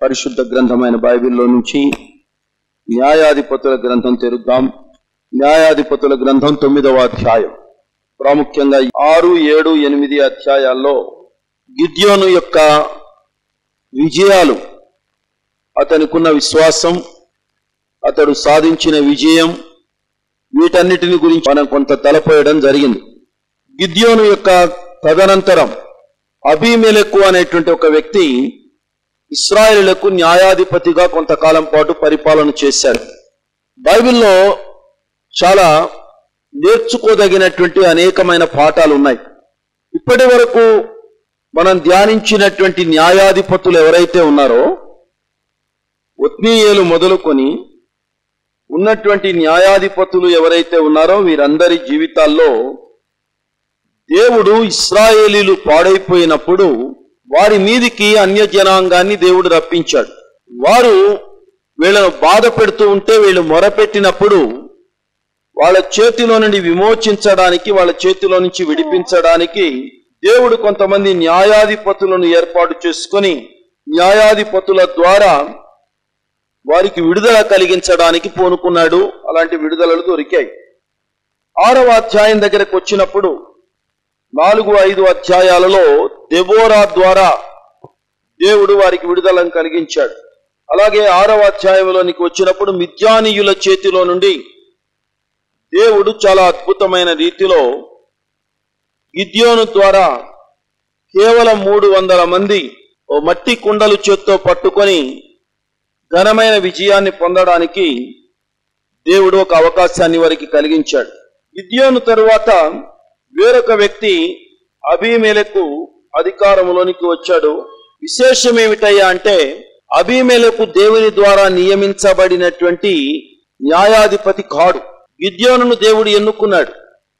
పరిశుద్ధ గ్రంథమైన బైబిల్లో నుంచి న్యాయాధిపతుల గ్రంథం తెరుద్దాం న్యాయాధిపతుల గ్రంథం తొమ్మిదవ అధ్యాయం ప్రాముఖ్యంగా ఆరు ఏడు ఎనిమిది అధ్యాయాల్లో గిద్యోను యొక్క విజయాలు అతనికున్న విశ్వాసం అతడు సాధించిన విజయం వీటన్నిటిని గురించి మనం కొంత తలపోయడం జరిగింది గిద్యోను యొక్క తదనంతరం అబీమెలెక్కు అనేటువంటి ఒక వ్యక్తి ఇస్రాయేలులకు న్యాయాధిపతిగా కొంతకాలం పాటు పరిపాలన చేశాడు బైబిల్లో చాలా నేర్చుకోదగినటువంటి అనేకమైన పాఠాలు ఉన్నాయి ఇప్పటి వరకు మనం ధ్యానించినటువంటి న్యాయాధిపతులు ఎవరైతే ఉన్నారో ఒత్నీయేలు మొదలుకొని ఉన్నటువంటి న్యాయాధిపతులు ఎవరైతే ఉన్నారో వీరందరి జీవితాల్లో దేవుడు ఇస్రాయేలీలు పాడైపోయినప్పుడు వారి మీదికి అన్య జనాంగాన్ని దేవుడు రప్పించాడు వారు వీళ్ళను బాధ పెడుతూ ఉంటే వీళ్ళు మొరపెట్టినప్పుడు వాళ్ళ చేతిలో నుండి విమోచించడానికి వాళ్ళ చేతిలో నుంచి విడిపించడానికి దేవుడు కొంతమంది న్యాయాధిపతులను ఏర్పాటు చేసుకొని న్యాయాధిపతుల ద్వారా వారికి విడుదల కలిగించడానికి పూనుకున్నాడు అలాంటి విడుదలలు దొరికాయి ఆరవ అధ్యాయం దగ్గరకు వచ్చినప్పుడు నాలుగు ఐదు అధ్యాయాలలో దెబోరా ద్వారా దేవుడు వారికి విడుదలను కలిగించాడు అలాగే ఆరవ అధ్యాయంలోనికి వచ్చినప్పుడు మిథ్యానీయుల చేతిలో నుండి దేవుడు చాలా అద్భుతమైన రీతిలో గిద్యోను ద్వారా కేవలం మూడు వందల మంది ఓ మట్టి కుండలు చేత్తో పట్టుకొని ఘనమైన విజయాన్ని పొందడానికి దేవుడు ఒక అవకాశాన్ని వారికి కలిగించాడు గిద్యోను తరువాత వేరొక వ్యక్తి అభిమేలకు అధికారంలోనికి వచ్చాడు విశేషం ఏమిటయ్యా అంటే అభిమేలకు దేవుని ద్వారా నియమించబడినటువంటి న్యాయాధిపతి కాడు గిద్యోనును దేవుడు ఎన్నుకున్నాడు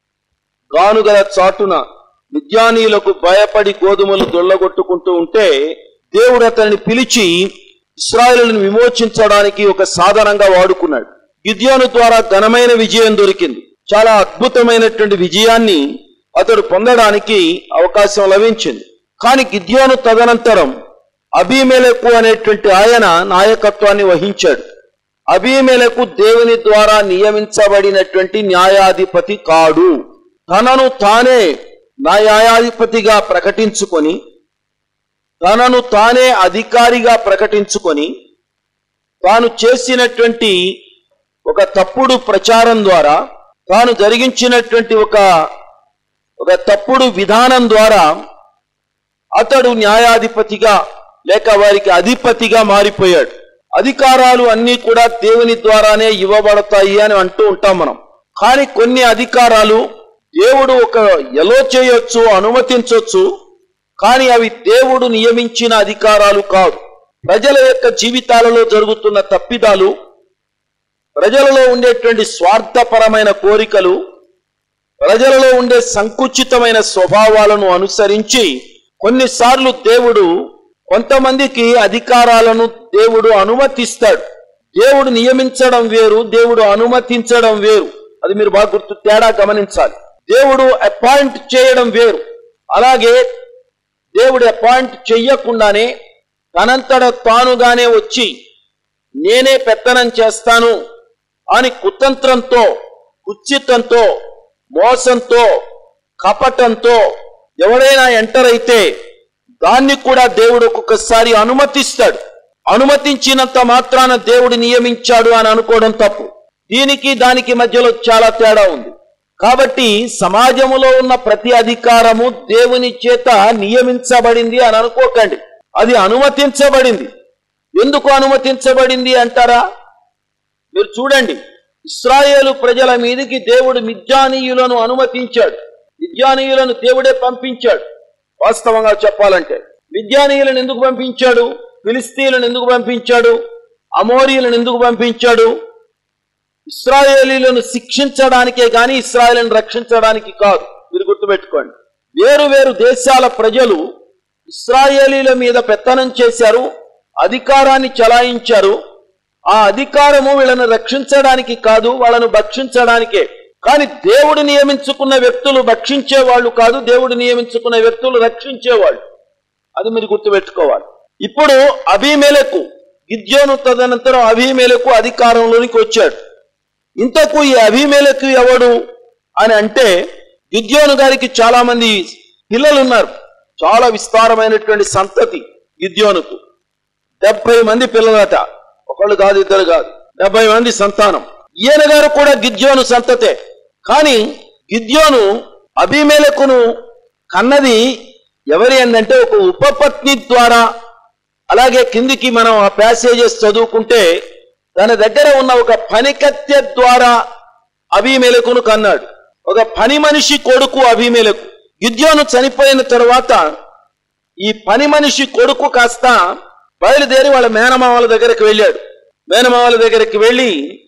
గానుగల చాటున విద్యానీయులకు భయపడి గోధుమలు దొల్లగొట్టుకుంటూ ఉంటే దేవుడు అతన్ని పిలిచి ఇస్రాయలులను విమోచించడానికి ఒక సాధనంగా వాడుకున్నాడు గిద్యోను ద్వారా ఘనమైన విజయం దొరికింది చాలా అద్భుతమైనటువంటి విజయాన్ని అతడు పొందడానికి అవకాశం లభించింది కానీ గిద్యోను తదనంతరం అభిమేలకు అనేటువంటి ఆయన నాయకత్వాన్ని వహించాడు అభిమేలకు దేవుని ద్వారా నియమించబడినటువంటి న్యాయాధిపతి కాడు తనను తానే న్యాయాధిపతిగా ప్రకటించుకొని తనను తానే అధికారిగా ప్రకటించుకొని తాను చేసినటువంటి ఒక తప్పుడు ప్రచారం ద్వారా తాను జరిగించినటువంటి ఒక ఒక తప్పుడు విధానం ద్వారా అతడు న్యాయాధిపతిగా లేక వారికి అధిపతిగా మారిపోయాడు అధికారాలు అన్నీ కూడా దేవుని ద్వారానే ఇవ్వబడతాయి అని అంటూ ఉంటాం మనం కానీ కొన్ని అధికారాలు దేవుడు ఒక ఎలో చేయొచ్చు అనుమతించవచ్చు కానీ అవి దేవుడు నియమించిన అధికారాలు కాదు ప్రజల యొక్క జీవితాలలో జరుగుతున్న తప్పిదాలు ప్రజలలో ఉండేటువంటి స్వార్థపరమైన కోరికలు ప్రజలలో ఉండే సంకుచితమైన స్వభావాలను అనుసరించి కొన్నిసార్లు దేవుడు కొంతమందికి అధికారాలను దేవుడు అనుమతిస్తాడు దేవుడు నియమించడం వేరు దేవుడు అనుమతించడం వేరు అది మీరు బాగా గుర్తు తేడా గమనించాలి దేవుడు అపాయింట్ చేయడం వేరు అలాగే దేవుడు అపాయింట్ చెయ్యకుండానే తనంతట తానుగానే వచ్చి నేనే పెత్తనం చేస్తాను అని కుతంత్రంతో కుచితంతో మోసంతో కపటంతో ఎవడైనా ఎంటర్ అయితే దాన్ని కూడా దేవుడు ఒక్కొక్కసారి అనుమతిస్తాడు అనుమతించినంత మాత్రాన దేవుడు నియమించాడు అని అనుకోవడం తప్పు దీనికి దానికి మధ్యలో చాలా తేడా ఉంది కాబట్టి సమాజములో ఉన్న ప్రతి అధికారము దేవుని చేత నియమించబడింది అని అనుకోకండి అది అనుమతించబడింది ఎందుకు అనుమతించబడింది అంటారా మీరు చూడండి ఇస్రాయేలు ప్రజల మీదకి దేవుడు మిద్యానీయులను అనుమతించాడు మిద్యానీయులను దేవుడే పంపించాడు వాస్తవంగా చెప్పాలంటే మిద్యానీయులను ఎందుకు పంపించాడు ఫిలిస్తీన్లను ఎందుకు పంపించాడు అమోరీలను ఎందుకు పంపించాడు ఇస్రాయేలీలను శిక్షించడానికే గాని ఇస్రాయేలను రక్షించడానికి కాదు మీరు గుర్తుపెట్టుకోండి వేరు వేరు దేశాల ప్రజలు ఇస్రాయేలీల మీద పెత్తనం చేశారు అధికారాన్ని చలాయించారు ఆ అధికారము వీళ్ళను రక్షించడానికి కాదు వాళ్ళను భక్షించడానికే కానీ దేవుడు నియమించుకున్న వ్యక్తులు భక్షించే వాళ్ళు కాదు దేవుడు నియమించుకున్న వ్యక్తులు రక్షించేవాళ్ళు అది మీరు గుర్తుపెట్టుకోవాలి ఇప్పుడు అభిమేలకు గిద్యోను తదనంతరం అభిమేలకు అధికారంలోనికి వచ్చాడు ఇంతకు ఈ అభిమేలకు ఎవడు అని అంటే గిద్యోను గారికి చాలా మంది పిల్లలు ఉన్నారు చాలా విస్తారమైనటువంటి సంతతి గిద్యోనుకు డెబ్బై మంది పిల్లలట ఒకళ్ళు కాదు ఇద్దరు కాదు డెబ్బై మంది సంతానం ఈయన గారు కూడా గిద్యోను సంతతే కానీ గిద్యోను అభిమేలకును కన్నది ఎవరి అందంటే ఒక ఉపపత్ని ద్వారా అలాగే కిందికి మనం ఆ ప్యాసేజెస్ చదువుకుంటే దాని దగ్గర ఉన్న ఒక పనికత్తె ద్వారా అభిమేలకును కన్నాడు ఒక పని మనిషి కొడుకు అభిమేలకు గిద్యోను చనిపోయిన తరువాత ఈ పని మనిషి కొడుకు కాస్త బయలుదేరి వాళ్ళ మేనమామల దగ్గరికి వెళ్ళాడు మేనమామల దగ్గరికి వెళ్ళి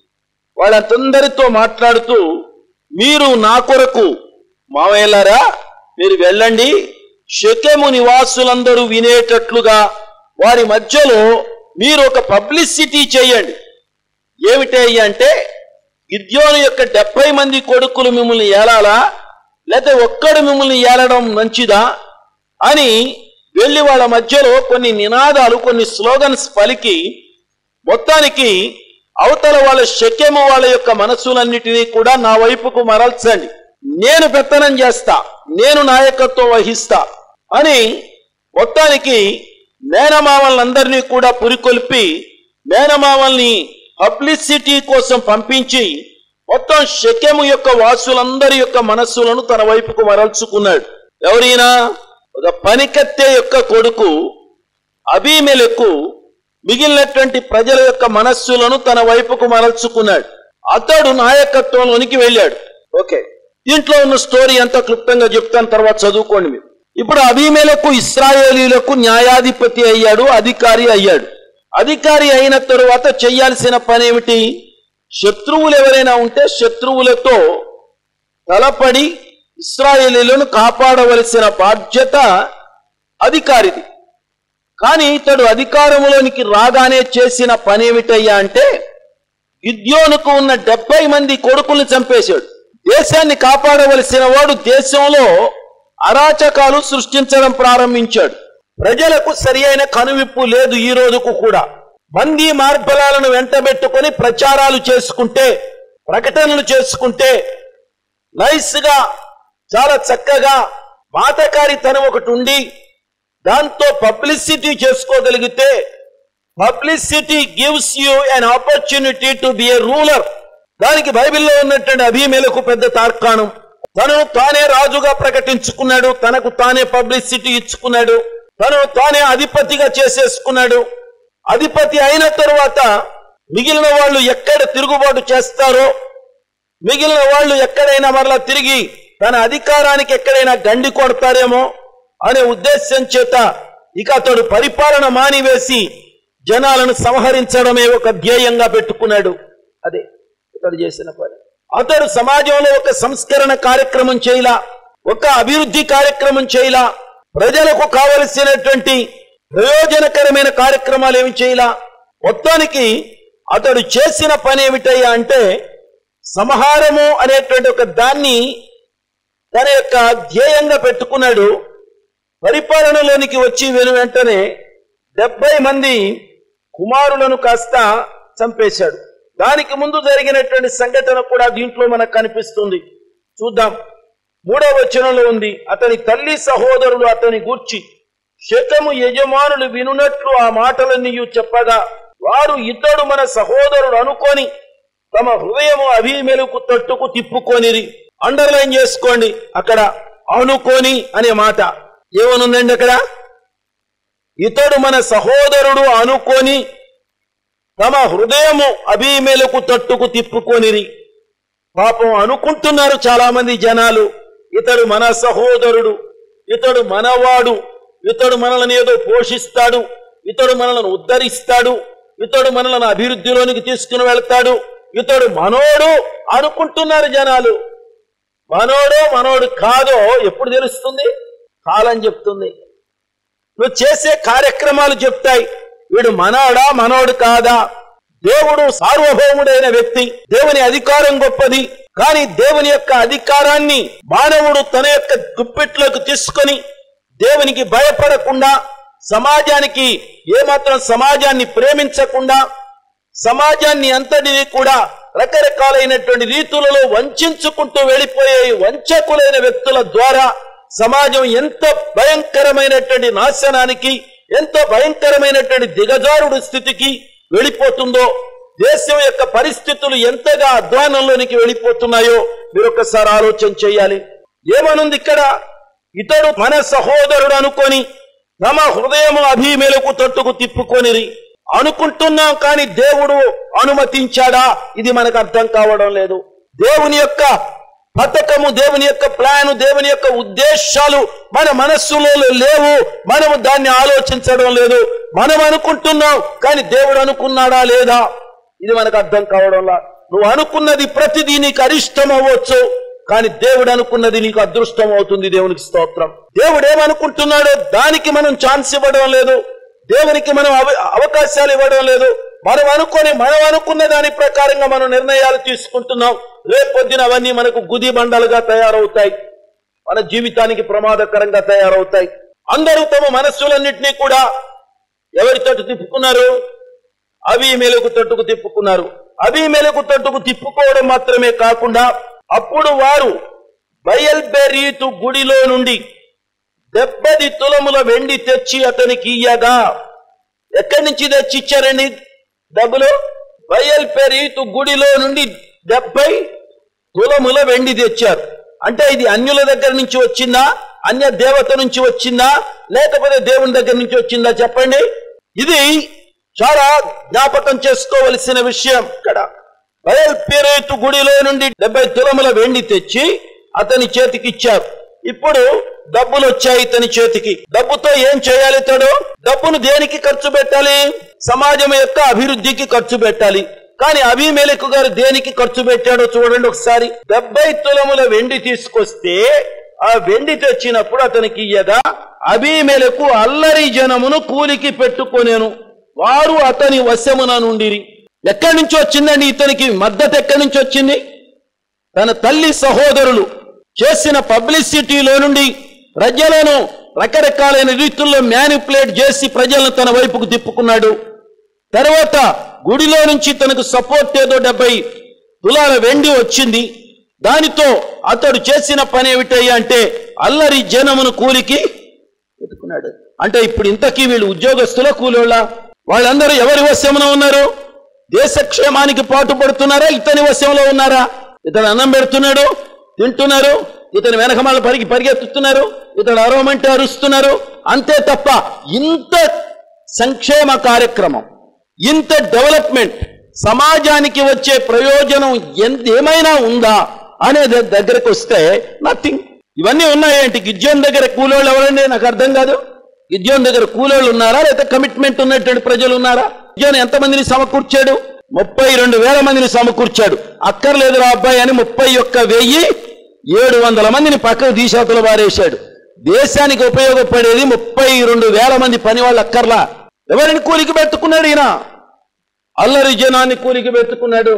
వాళ్ళందరితో మాట్లాడుతూ మీరు నా కొరకు మావయ్యలారా మీరు వెళ్ళండి షకెము నివాసులందరూ వినేటట్లుగా వారి మధ్యలో మీరు ఒక పబ్లిసిటీ చేయండి ఏమిటయ్య అంటే గిద్యోను యొక్క డెబ్బై మంది కొడుకులు మిమ్మల్ని ఏలాలా లేకపోతే ఒక్కడు మిమ్మల్ని ఏలడం మంచిదా అని వెళ్ళి వాళ్ళ మధ్యలో కొన్ని నినాదాలు కొన్ని స్లోగన్స్ పలికి మొత్తానికి అవతల వాళ్ళ శక్యము వాళ్ళ యొక్క మనస్సులన్నిటినీ కూడా నా వైపుకు మరల్చండి నేను పెత్తనం చేస్తా నేను నాయకత్వం వహిస్తా అని మొత్తానికి మేనమామలందరినీ కూడా పురికొల్పి మేనమామల్ని పబ్లిసిటీ కోసం పంపించి మొత్తం శక్యము యొక్క వాసులందరి యొక్క మనస్సులను తన వైపుకు మరల్చుకున్నాడు ఎవరైనా ఒక పనికత్తె యొక్క కొడుకు అబీమెలకు మిగిలినటువంటి ప్రజల యొక్క మనస్సులను తన వైపుకు మరల్చుకున్నాడు అతడు నాయకత్వంలోనికి వెళ్ళాడు ఓకే దీంట్లో ఉన్న స్టోరీ అంతా క్లుప్తంగా చెప్తాను తర్వాత చదువుకోండి మీరు ఇప్పుడు అభిమేలకు ఇస్రాయేలీలకు న్యాయాధిపతి అయ్యాడు అధికారి అయ్యాడు అధికారి అయిన తరువాత చేయాల్సిన పని ఏమిటి శత్రువులు ఎవరైనా ఉంటే శత్రువులతో తలపడి ఇస్రాయేలీలను కాపాడవలసిన బాధ్యత అధికారిది కానీ ఇతడు అధికారంలోనికి రాగానే చేసిన పని ఏమిటయ్యా అంటే గిద్యోనుకు ఉన్న డెబ్బై మంది కొడుకుల్ని చంపేశాడు దేశాన్ని కాపాడవలసిన వాడు దేశంలో అరాచకాలు సృష్టించడం ప్రారంభించాడు ప్రజలకు సరి అయిన కనువిప్పు లేదు ఈ రోజుకు కూడా మంది మార్బలాలను వెంటబెట్టుకొని ప్రచారాలు చేసుకుంటే ప్రకటనలు చేసుకుంటే నైస్ గా చాలా చక్కగా మాతకారితనం ఒకటి ఉండి దాంతో పబ్లిసిటీ చేసుకోగలిగితే publicity gives you an opportunity to be a ruler దానికి బైబిల్లో ఉన్నటువంటి అభిమేలకు పెద్ద తార్కాణం తనను తానే రాజుగా ప్రకటించుకున్నాడు తనకు తానే పబ్లిసిటీ ఇచ్చుకున్నాడు తనను తానే అధిపతిగా చేసేసుకున్నాడు అధిపతి అయిన తరువాత మిగిలిన వాళ్ళు ఎక్కడ తిరుగుబాటు చేస్తారో మిగిలిన వాళ్ళు ఎక్కడైనా మరలా తిరిగి తన అధికారానికి ఎక్కడైనా గండి కొడతారేమో అనే ఉద్దేశం చేత ఇక అతడు పరిపాలన మానివేసి జనాలను సంహరించడమే ఒక ధ్యేయంగా పెట్టుకున్నాడు అదే ఇతడు చేసిన పని అతడు సమాజంలో ఒక సంస్కరణ కార్యక్రమం చేయలా ఒక అభివృద్ధి కార్యక్రమం చేయలా ప్రజలకు కావలసినటువంటి ప్రయోజనకరమైన కార్యక్రమాలు ఏమి చేయలా మొత్తానికి అతడు చేసిన పని ఏమిటయ్యా అంటే సంహారము అనేటువంటి ఒక దాన్ని తన యొక్క ధ్యేయంగా పెట్టుకున్నాడు పరిపాలనలోనికి వచ్చి వెను వెంటనే డెబ్బై మంది కుమారులను కాస్త చంపేశాడు దానికి ముందు జరిగినటువంటి సంఘటన కూడా దీంట్లో మనకు కనిపిస్తుంది చూద్దాం మూడవ వచనంలో ఉంది అతని తల్లి సహోదరులు అతని గూర్చి శతము యజమానులు వినున్నట్లు ఆ మాటలన్నీ చెప్పగా వారు ఇతడు మన సహోదరుడు అనుకొని తమ హృదయము అభిమెలుకు తట్టుకు తిప్పుకొనిరి అండర్లైన్ చేసుకోండి అక్కడ అనుకోని అనే మాట ఏమనుందండి అక్కడ ఇతడు మన సహోదరుడు అనుకొని తమ హృదయము అభిమేలకు తట్టుకు తిప్పుకొనిరి పాపం అనుకుంటున్నారు చాలా మంది జనాలు ఇతడు మన సహోదరుడు ఇతడు మనవాడు ఇతడు మనల్ని ఏదో పోషిస్తాడు ఇతడు మనల్ని ఉద్ధరిస్తాడు ఇతడు మనల్ని అభివృద్ధిలోనికి తీసుకుని వెళ్తాడు ఇతడు మనోడు అనుకుంటున్నారు జనాలు మనోడో మనోడు కాదో ఎప్పుడు తెలుస్తుంది కాలం చెప్తుంది నువ్వు చేసే కార్యక్రమాలు చెప్తాయి వీడు మనోడా మనోడు కాదా దేవుడు సార్వభౌముడైన వ్యక్తి దేవుని అధికారం గొప్పది కానీ దేవుని యొక్క అధికారాన్ని మానవుడు తన యొక్క గుప్పిట్లోకి తీసుకొని దేవునికి భయపడకుండా సమాజానికి ఏమాత్రం సమాజాన్ని ప్రేమించకుండా సమాజాన్ని అంతటిని కూడా రకరకాలైనటువంటి రీతులలో వంచుకుంటూ వెళ్ళిపోయే ఈ వంచకులైన వ్యక్తుల ద్వారా సమాజం ఎంత భయంకరమైనటువంటి నాశనానికి ఎంత భయంకరమైనటువంటి దిగజారుడు స్థితికి వెళ్ళిపోతుందో దేశం యొక్క పరిస్థితులు ఎంతగా అధ్వానంలోనికి వెళ్ళిపోతున్నాయో మీరు ఒక్కసారి ఆలోచన చేయాలి ఏమనుంది ఇక్కడ ఇతడు మన సహోదరుడు అనుకొని తమ హృదయము అభిమేలకు తట్టుకు తిప్పుకొనిరి అనుకుంటున్నాం కానీ దేవుడు అనుమతించాడా ఇది మనకు అర్థం కావడం లేదు దేవుని యొక్క పథకము దేవుని యొక్క ప్లాను దేవుని యొక్క ఉద్దేశాలు మన మనస్సులో లేవు మనము దాన్ని ఆలోచించడం లేదు మనం అనుకుంటున్నాం కానీ దేవుడు అనుకున్నాడా లేదా ఇది మనకు అర్థం కావడంలా నువ్వు అనుకున్నది ప్రతిదీ నీకు అరిష్టం అవ్వచ్చు కానీ దేవుడు అనుకున్నది నీకు అదృష్టం అవుతుంది దేవునికి స్తోత్రం దేవుడు ఏమనుకుంటున్నాడో దానికి మనం ఛాన్స్ ఇవ్వడం లేదు దేవునికి మనం అవ- అవకాశాలు ఇవ్వడం లేదు మనం అనుకొని మనం అనుకున్న దాని ప్రకారంగా మనం నిర్ణయాలు తీసుకుంటున్నాం రేపొద్దున అవన్నీ మనకు గుది బండలుగా తయారవుతాయి మన జీవితానికి ప్రమాదకరంగా తయారవుతాయి అందరూ తమ మనస్సులన్నింటినీ కూడా ఎవరి తట్టు తిప్పుకున్నారు అవి మెలకు తట్టుకు తిప్పుకున్నారు అవి మెలకు తట్టుకు తిప్పుకోవడం మాత్రమే కాకుండా అప్పుడు వారు బయల్బెరీతు గుడిలో నుండి డెబ్బది తులముల వెండి తెచ్చి అతనికి ఇయ్యగా ఎక్కడి నుంచి తెచ్చి ఇచ్చారండి డబ్బులు బయల్పెరీతు గుడిలో నుండి డెబ్బై తులముల వెండి తెచ్చారు అంటే ఇది అన్యుల దగ్గర నుంచి వచ్చిందా అన్య దేవత నుంచి వచ్చిందా లేకపోతే దేవుని దగ్గర నుంచి వచ్చిందా చెప్పండి ఇది చాలా జ్ఞాపకం చేసుకోవలసిన విషయం ఇక్కడ బయల్పేరేతు గుడిలో నుండి డెబ్బై తులముల వెండి తెచ్చి అతని చేతికి ఇచ్చారు ఇప్పుడు డబ్బులు వచ్చాయి ఇతని చేతికి డబ్బుతో ఏం చేయాలి ఇతడు డబ్బును దేనికి ఖర్చు పెట్టాలి సమాజం యొక్క అభివృద్ధికి ఖర్చు పెట్టాలి కానీ అభిమేలకు గారు దేనికి ఖర్చు పెట్టాడో చూడండి ఒకసారి డెబ్బై తులముల వెండి తీసుకొస్తే ఆ వెండి తెచ్చినప్పుడు అతనికి ఇయ్యగా అభిమేలకు అల్లరి జనమును కూలికి పెట్టుకొనేను వారు అతని వశమున నుండిరి ఎక్కడి నుంచి వచ్చిందండి ఇతనికి మద్దతు ఎక్కడి నుంచి వచ్చింది తన తల్లి సహోదరులు చేసిన పబ్లిసిటీలో నుండి ప్రజలను రకరకాలైన రీతుల్లో మ్యానిపులేట్ చేసి ప్రజలను తన వైపుకు తిప్పుకున్నాడు తర్వాత గుడిలో నుంచి తనకు సపోర్ట్ ఏదో డెబ్బై తులాల వెండి వచ్చింది దానితో అతడు చేసిన పని ఏమిటయ్యా అంటే అల్లరి జనమును కూలికి పెట్టుకున్నాడు అంటే ఇప్పుడు ఇంతకీ వీళ్ళు ఉద్యోగస్తుల కూలోళ్ళ వాళ్ళందరూ ఎవరి వశ్యమున ఉన్నారు దేశ క్షేమానికి పాటుపడుతున్నారా ఇతని వశ్యంలో ఉన్నారా ఇతను అన్నం పెడుతున్నాడు తింటున్నారు ఇతని వెనకమాల పరిగి పరిగెత్తుతున్నారు ఇతడు అరవమంటే అరుస్తున్నారు అంతే తప్ప ఇంత సంక్షేమ కార్యక్రమం ఇంత డెవలప్మెంట్ సమాజానికి వచ్చే ప్రయోజనం ఎంత ఏమైనా ఉందా అనేది దగ్గరకు వస్తే నథింగ్ ఇవన్నీ ఉన్నాయేంటి గిద్యోన్ దగ్గర కూలోళ్ళు ఎవరండి నాకు అర్థం కాదు గిద్యోన్ దగ్గర కూలోళ్ళు ఉన్నారా లేదా కమిట్మెంట్ ఉన్నటువంటి ప్రజలు ఉన్నారా గిద్యోన్ ఎంతమందిని సమకూర్చాడు ముప్పై రెండు వేల మందిని సమకూర్చాడు అక్కర్లేదు రా అబ్బాయి అని ముప్పై ఒక్క వెయ్యి ఏడు వందల మందిని పక్కకు తీశాతులు బారేశాడు దేశానికి ఉపయోగపడేది ముప్పై రెండు వేల మంది పని వాళ్ళు అక్కర్లా ఎవరిని కూలికి పెట్టుకున్నాడు ఈయన అల్లరి జనాన్ని కూలికి పెట్టుకున్నాడు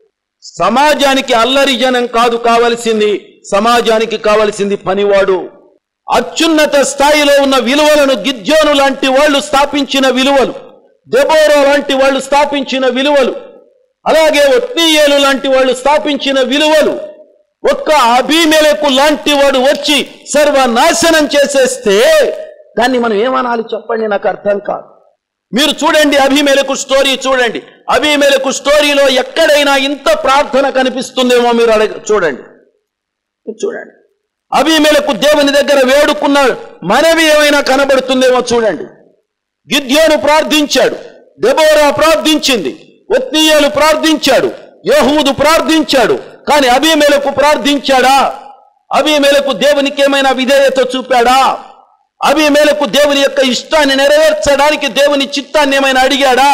సమాజానికి అల్లరి జనం కాదు కావలసింది సమాజానికి కావలసింది పనివాడు అత్యున్నత స్థాయిలో ఉన్న విలువలను గిద్యోను లాంటి వాళ్ళు స్థాపించిన విలువలు దెబోరో లాంటి వాళ్ళు స్థాపించిన విలువలు అలాగే ఒత్నీయేలు లాంటి వాళ్ళు స్థాపించిన విలువలు ఒక్క అభిమేలకు లాంటి వాడు వచ్చి సర్వనాశనం చేసేస్తే దాన్ని మనం ఏమనాలి చెప్పండి నాకు అర్థం కాదు మీరు చూడండి అభిమేలకు స్టోరీ చూడండి అభిమేలకు స్టోరీలో ఎక్కడైనా ఇంత ప్రార్థన కనిపిస్తుందేమో మీరు అడగ చూడండి చూడండి అభిమేలకు దేవుని దగ్గర వేడుకున్న మనవి ఏమైనా కనబడుతుందేమో చూడండి గిద్యోను ప్రార్థించాడు దెబోరా ప్రార్థించింది ఒత్నీయేలు ప్రార్థించాడు యహూదు ప్రార్థించాడు కానీ అభిమేలకు ప్రార్థించాడా అభిమేలకు దేవునికి ఏమైనా విధేయత చూపాడా అభిమేలకు దేవుని యొక్క ఇష్టాన్ని నెరవేర్చడానికి దేవుని చిత్తాన్ని ఏమైనా అడిగాడా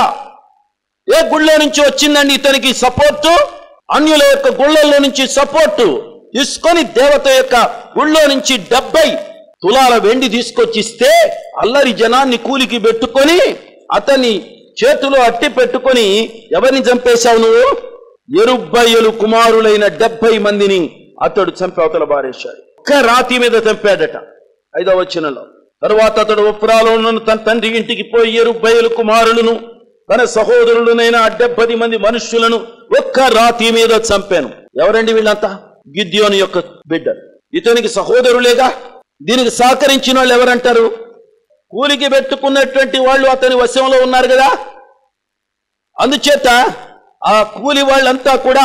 ఏ గుళ్ళో నుంచి వచ్చిందండి ఇతనికి సపోర్టు అన్యుల యొక్క గుళ్ళల్లో నుంచి సపోర్టు తీసుకొని దేవత యొక్క గుళ్ళో నుంచి డెబ్బై తులాల వెండి తీసుకొచ్చిస్తే అల్లరి జనాన్ని కూలికి పెట్టుకొని అతన్ని చేతిలో అట్టి పెట్టుకొని ఎవరిని చంపేశావు నువ్వు ఎరుబ్బయ్యలు కుమారులైన డెబ్బై మందిని అతడు చంపి అవతల బారేశాడు ఒక్క రాతి మీద చంపాడట ఐదవ వచనంలో తరువాత అతడు ఒప్రాలోను తన తండ్రి ఇంటికి పోయి ఎరు బయలు కుమారులను తన సహోదరులనైన డెబ్బది మంది మనుష్యులను ఒక్క రాతి మీద చంపాను ఎవరండి వీళ్ళంతా గిద్యోని యొక్క బిడ్డ ఇతనికి సహోదరులేగా దీనికి సహకరించిన వాళ్ళు ఎవరంటారు కూలికి పెట్టుకున్నటువంటి వాళ్ళు అతని వశంలో ఉన్నారు కదా అందుచేత ఆ కూలి వాళ్ళంతా కూడా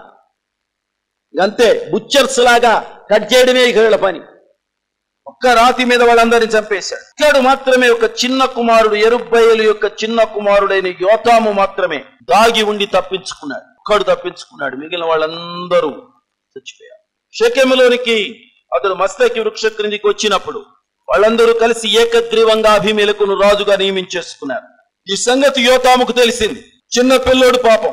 అంతే బుచ్చర్స్ లాగా కట్ చేయడమే ఇక వీళ్ళ పని ఒక్క రాతి మీద వాళ్ళందరినీ చంపేశాడు ఇక్కడు మాత్రమే ఒక చిన్న కుమారుడు ఎరుబ్బయలు యొక్క చిన్న కుమారుడైన యోతాము మాత్రమే దాగి ఉండి తప్పించుకున్నాడు ఒక్కడు తప్పించుకున్నాడు మిగిలిన వాళ్ళందరూ చచ్చిపోయారు షకెములోనికి అతడు మస్తకి వృక్ష క్రిందికి వచ్చినప్పుడు వాళ్ళందరూ కలిసి ఏకగ్రీవంగా అభిమేలకును రాజుగా నియమించేసుకున్నారు ఈ సంగతి యోతాముకు తెలిసింది చిన్న పిల్లోడు పాపం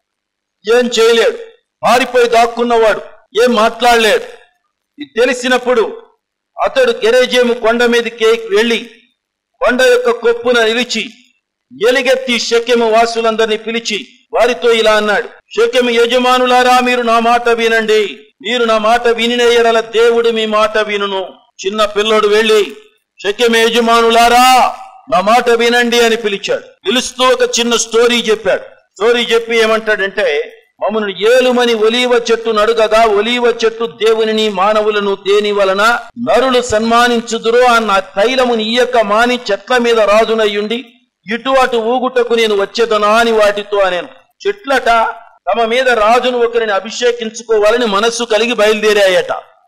ఏం చేయలేడు పారిపోయి దాక్కున్నవాడు ఏం మాట్లాడలేడు ఇది తెలిసినప్పుడు అతడు గెరేజేము కొండ మీదకి వెళ్ళి కొండ యొక్క కొప్పున నిలిచి ఎలుగెత్తి శక్యము వాసులందరినీ పిలిచి వారితో ఇలా అన్నాడు శక్యము యజమానులారా మీరు నా మాట వినండి మీరు నా మాట వినిన ఎడల దేవుడు మీ మాట వినును చిన్న పిల్లోడు వెళ్ళి శక్యము యజమానులారా నా మాట వినండి అని పిలిచాడు పిలుస్తూ ఒక చిన్న స్టోరీ చెప్పాడు స్టోరీ చెప్పి ఏమంటాడంటే మమ్మల్ని ఏలుమని ఒలీవ చెట్టు నడుగగా ఒలీవ చెట్టు దేవునిని మానవులను దేని వలన నరులు సన్మానించుదురో అన్న తైలముని ఇయ్యక మాని చెట్ల మీద రాజునయ్యుండి ఇటు అటు ఊగుటకు నేను వచ్చేదనా అని వాటితో అనేను చెట్లట తమ మీద రాజును ఒకరిని అభిషేకించుకోవాలని మనస్సు కలిగి బయలుదేరాయట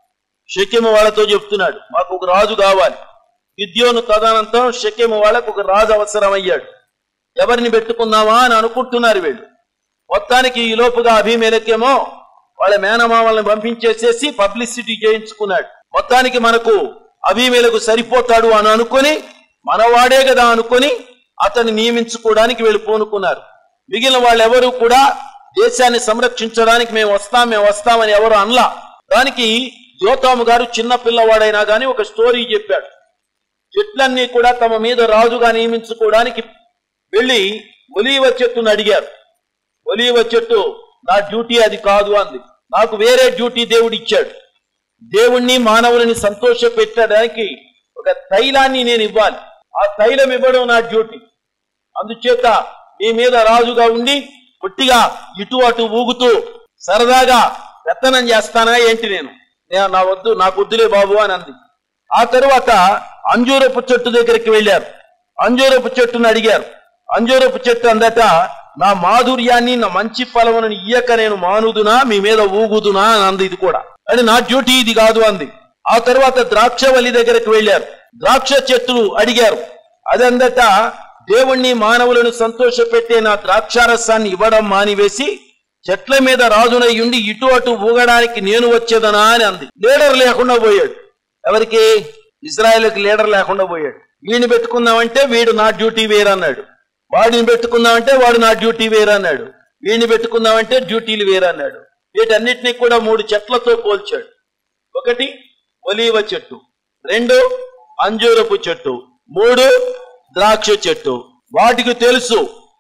షకెము వాళ్ళతో చెప్తున్నాడు మాకు ఒక రాజు కావాలి విద్యోను తదనంతరం షకెము వాళ్ళకు ఒక రాజు అవసరమయ్యాడు ఎవరిని పెట్టుకుందామా అని అనుకుంటున్నారు వీళ్ళు మొత్తానికి ఈ లోపుగా అభిమేలకేమో వాళ్ళ మేనమామల్ని పంపించేసేసి పబ్లిసిటీ చేయించుకున్నాడు మొత్తానికి మనకు అభిమేలకు సరిపోతాడు అని అనుకొని మనవాడే కదా అనుకొని అతన్ని నియమించుకోవడానికి వీళ్ళు పూనుకున్నారు మిగిలిన వాళ్ళెవరూ కూడా దేశాన్ని సంరక్షించడానికి మేము వస్తాం మేము వస్తామని ఎవరు అనలా దానికి జ్యోతాము గారు చిన్న పిల్లవాడైనా గాని ఒక స్టోరీ చెప్పాడు చెట్లన్నీ కూడా తమ మీద రాజుగా నియమించుకోవడానికి వెళ్ళి ఒలీవ చెట్టును అడిగారు ఒలీవ చెట్టు నా డ్యూటీ అది కాదు అంది నాకు వేరే డ్యూటీ దేవుడు ఇచ్చాడు దేవుణ్ణి మానవులని సంతోష పెట్టడానికి ఒక తైలాన్ని నేను ఇవ్వాలి ఆ తైలం ఇవ్వడం నా డ్యూటీ అందుచేత మీ మీద రాజుగా ఉండి పుట్టిగా ఇటు అటు ఊగుతూ సరదాగా పెత్తనం చేస్తానా ఏంటి నేను నేను నా వద్దు నాకు వద్దులే బాబు అని అంది ఆ తరువాత అంజూరపు చెట్టు దగ్గరికి వెళ్ళారు అంజూరపు చెట్టును అడిగారు అంజూరపు చెట్టు అందట నా మాధుర్యాన్ని నా మంచి ఫలమును ఇయ్యక నేను మానుదునా మీ మీద ఊగుదునా అని అంది ఇది కూడా అని నా డ్యూటీ ఇది కాదు అంది ఆ తర్వాత ద్రాక్షవల్లి దగ్గరకు వెళ్ళారు ద్రాక్ష చెట్లు అడిగారు అదందట దేవుణ్ణి మానవులను సంతోషపెట్టే నా ద్రాక్షారసాన్ని ఇవ్వడం మానివేసి చెట్ల మీద రాజునై ఉండి ఇటు అటు ఊగడానికి నేను వచ్చేదనా అని అంది లీడర్ లేకుండా పోయాడు ఎవరికి ఇజ్రాయెల్కి లీడర్ లేకుండా పోయాడు వీడిని పెట్టుకుందామంటే వీడు నా డ్యూటీ వేరన్నాడు వాడిని పెట్టుకుందామంటే వాడు నా డ్యూటీ వేరన్నాడు వీడిని పెట్టుకుందామంటే డ్యూటీలు వేరన్నాడు వీటన్నిటినీ కూడా మూడు చెట్లతో పోల్చాడు ఒకటి ఒలీవ చెట్టు రెండు అంజూరపు చెట్టు మూడు ద్రాక్ష చెట్టు వాటికి తెలుసు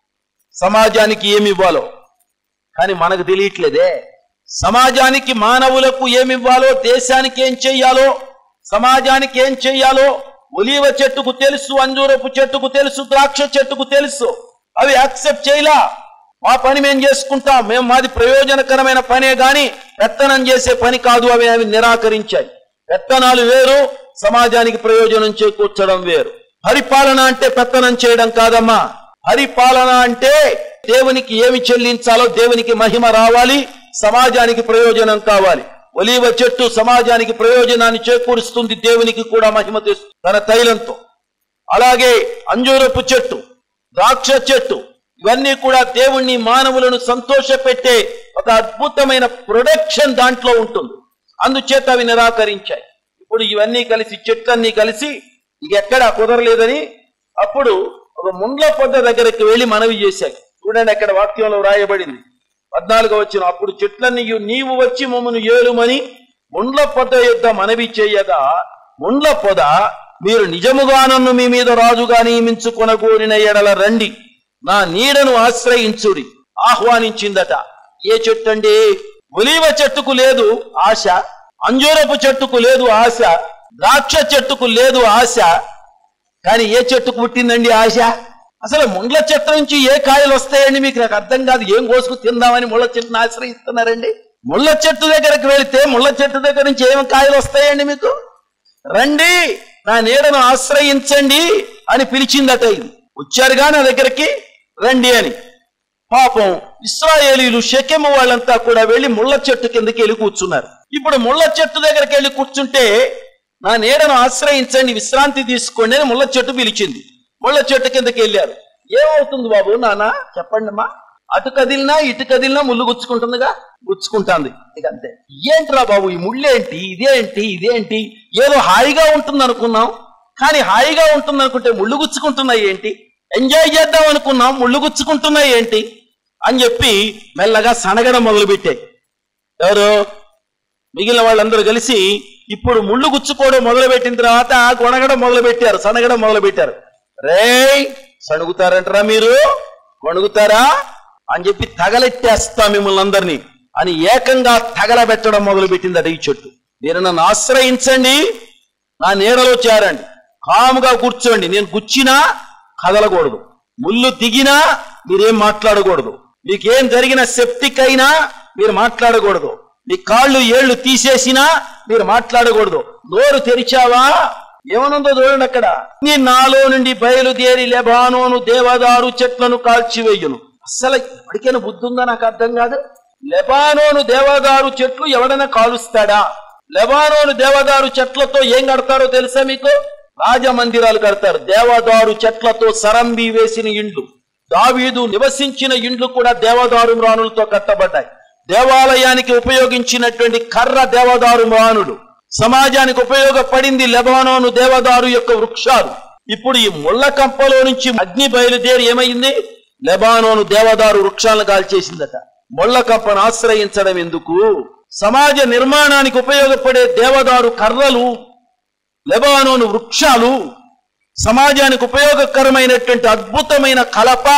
సమాజానికి ఏమి ఇవ్వాలో కానీ మనకు తెలియట్లేదే సమాజానికి మానవులకు ఏమి ఇవ్వాలో దేశానికి ఏం చెయ్యాలో సమాజానికి ఏం చెయ్యాలో ఒలీవ చెట్టుకు తెలుసు అంజూరపు చెట్టుకు తెలుసు ద్రాక్ష చెట్టుకు తెలుసు అవి యాక్సెప్ట్ చేయలా మా పని మేము చేసుకుంటాం మేము మాది ప్రయోజనకరమైన పనే గాని పెత్తనం చేసే పని కాదు అవి అవి నిరాకరించాయి పెత్తనాలు వేరు సమాజానికి ప్రయోజనం చేకూర్చడం వేరు పరిపాలన అంటే పెత్తనం చేయడం కాదమ్మా పరిపాలన అంటే దేవునికి ఏమి చెల్లించాలో దేవునికి మహిమ రావాలి సమాజానికి ప్రయోజనం కావాలి ఒలీవ చెట్టు సమాజానికి ప్రయోజనాన్ని చేకూరుస్తుంది దేవునికి కూడా మహిమ తెస్తుంది తన తైలంతో అలాగే అంజూరపు చెట్టు ద్రాక్ష చెట్టు ఇవన్నీ కూడా దేవుణ్ణి మానవులను సంతోషపెట్టే ఒక అద్భుతమైన ప్రొడక్షన్ దాంట్లో ఉంటుంది అందుచేత అవి నిరాకరించాయి ఇప్పుడు ఇవన్నీ కలిసి చెట్లన్నీ కలిసి ఇక ఎక్కడా కుదరలేదని అప్పుడు ఒక ముండ్ల పొద్ద దగ్గరికి వెళ్ళి మనవి చేశాయి చూడండి అక్కడ వాక్యంలో రాయబడింది పద్నాలుగో వచ్చిన అప్పుడు చెట్లన్నీ నీవు వచ్చి మమ్మను ఏలుమని ముండ్ల పొద యుద్ధ మనవి చేయగా ముండ్ల పొద మీరు నిజముగా నన్ను మీ మీద రాజుగా నియమించుకొనగోరిన ఎడల రండి నా నీడను ఆశ్రయించుడి ఆహ్వానించిందట ఏ చెట్టు అండి ఒలీవ చెట్టుకు లేదు ఆశ అంజూరపు చెట్టుకు లేదు ఆశ ద్రాక్ష చెట్టుకు లేదు ఆశ కానీ ఏ చెట్టుకు పుట్టిందండి ఆశ అసలు ముండ్ల చెట్టు నుంచి ఏ కాయలు వస్తాయండి మీకు నాకు అర్థం కాదు ఏం కోసుకు తిందామని ముళ్ళ చెట్టును ఆశ్రయిస్తున్నారండి ముళ్ళ చెట్టు దగ్గరకు వెళితే ముళ్ళ చెట్టు దగ్గర నుంచి ఏం కాయలు వస్తాయండి మీకు రండి నా నీడను ఆశ్రయించండి అని పిలిచిందట ఇది వచ్చారుగా నా దగ్గరికి రండి అని పాపం ఇస్రాయేలీలు షెకెము వాళ్ళంతా కూడా వెళ్లి ముళ్ళ చెట్టు కిందకి వెళ్ళి కూర్చున్నారు ఇప్పుడు ముళ్ళ చెట్టు దగ్గరికి వెళ్ళి కూర్చుంటే నా నీడను ఆశ్రయించండి విశ్రాంతి తీసుకోండి అని ముళ్ళ చెట్టు పిలిచింది ముళ్ళ చెట్టు కిందకి వెళ్ళారు ఏమవుతుంది బాబు నాన్న చెప్పండి అమ్మా అటు కదిలినా ఇటు కదిలినా ముళ్ళు గుచ్చుకుంటుందిగా గుచ్చుకుంటాంది ఇక అంతే ఏంట్రా బాబు ఈ ముళ్ళేంటి ఇదేంటి ఇదేంటి ఏదో హాయిగా ఉంటుంది అనుకున్నాం కానీ హాయిగా ఉంటుంది అనుకుంటే ముళ్ళు గుచ్చుకుంటున్నాయి ఏంటి ఎంజాయ్ చేద్దాం అనుకున్నాం ముళ్ళు గుచ్చుకుంటున్నాయి ఏంటి అని చెప్పి మెల్లగా సనగడం మొదలుపెట్టాయి ఎవరు మిగిలిన వాళ్ళందరూ కలిసి ఇప్పుడు ముళ్ళు గుచ్చుకోవడం మొదలుపెట్టిన తర్వాత కొనగడం మొదలు పెట్టారు సనగడం మొదలు పెట్టారు రేయ్ సణుగుతారంటారా మీరు కొణుగుతారా అని చెప్పి తగలెట్టేస్తా మిమ్మల్ని అందరినీ అని ఏకంగా తగలబెట్టడం మొదలు పెట్టిందట ఈ చెట్టు మీరు నన్ను ఆశ్రయించండి నా నీడలో చేరండి కాముగా కూర్చోండి నేను గుచ్చినా కదలకూడదు ముళ్ళు దిగినా మీరేం మాట్లాడకూడదు మీకేం జరిగిన సెప్టిక్ అయినా మీరు మాట్లాడకూడదు మీ కాళ్ళు ఏళ్ళు తీసేసినా మీరు మాట్లాడకూడదు నోరు తెరిచావా ఏమనుందో చూడండి అక్కడ నీ నాలో నుండి బయలుదేరి లెబానోను దేవదారు చెట్లను కాల్చివేయును అసలు ఎవరికైనా బుద్ధి ఉందా నాకు అర్థం కాదు లెబానోను దేవదారు చెట్లు ఎవడైనా కాలుస్తాడా లెబానోను దేవదారు చెట్లతో ఏం కడతారో తెలుసా మీకు రాజమందిరాలు కడతారు దేవదారు చెట్లతో సరంబి వేసిన ఇండ్లు దావీదు నివసించిన ఇండ్లు కూడా దేవదారు మ్రానులతో కట్టబడ్డాయి దేవాలయానికి ఉపయోగించినటువంటి కర్ర దేవదారు మ్రానులు సమాజానికి ఉపయోగపడింది లెబానోను దేవదారు యొక్క వృక్షాలు ఇప్పుడు ఈ ముళ్ళ కంపలో నుంచి అగ్ని బయలుదేరి ఏమైంది లెబానోను దేవదారు వృక్షాలను కాల్చేసిందట ముళ్ళ కంపను ఆశ్రయించడం ఎందుకు సమాజ నిర్మాణానికి ఉపయోగపడే దేవదారు కర్రలు లెబానోను వృక్షాలు సమాజానికి ఉపయోగకరమైనటువంటి అద్భుతమైన కలప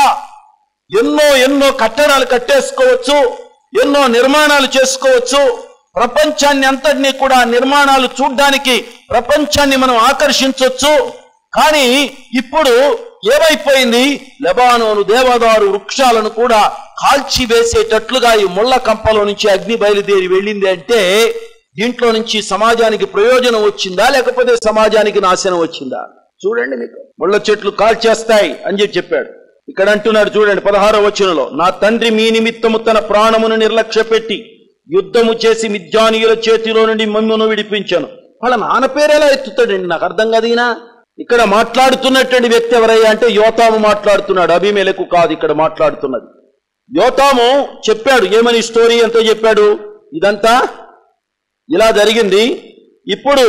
ఎన్నో ఎన్నో కట్టడాలు కట్టేసుకోవచ్చు ఎన్నో నిర్మాణాలు చేసుకోవచ్చు ప్రపంచాన్ని అంతటినీ కూడా నిర్మాణాలు చూడ్డానికి ప్రపంచాన్ని మనం ఆకర్షించవచ్చు కానీ ఇప్పుడు ఏమైపోయింది లెబానోను దేవదారు వృక్షాలను కూడా కాల్చి వేసేటట్లుగా ఈ ముళ్ళ కంపలో నుంచి అగ్ని బయలుదేరి వెళ్ళింది అంటే దీంట్లో నుంచి సమాజానికి ప్రయోజనం వచ్చిందా లేకపోతే సమాజానికి నాశనం వచ్చిందా చూడండి మీకు ముళ్ళ చెట్లు కాల్చేస్తాయి అని చెప్పి చెప్పాడు ఇక్కడ అంటున్నాడు చూడండి పదహారో వచనంలో నా తండ్రి మీ నిమిత్తము తన ప్రాణమును నిర్లక్ష్య పెట్టి యుద్ధము చేసి మిద్యానీయుల చేతిలో నుండి మమ్మను విడిపించాను వాళ్ళ నాన్న పేరు ఎలా ఎత్తుతాడండి నాకు అర్థం కాదు ఈయన ఇక్కడ మాట్లాడుతున్నటువంటి వ్యక్తి ఎవరయ్యా అంటే యోతాము మాట్లాడుతున్నాడు అభిమేలకు కాదు ఇక్కడ మాట్లాడుతున్నది యోతాము చెప్పాడు ఏమని స్టోరీ ఎంతో చెప్పాడు ఇదంతా ఇలా జరిగింది ఇప్పుడు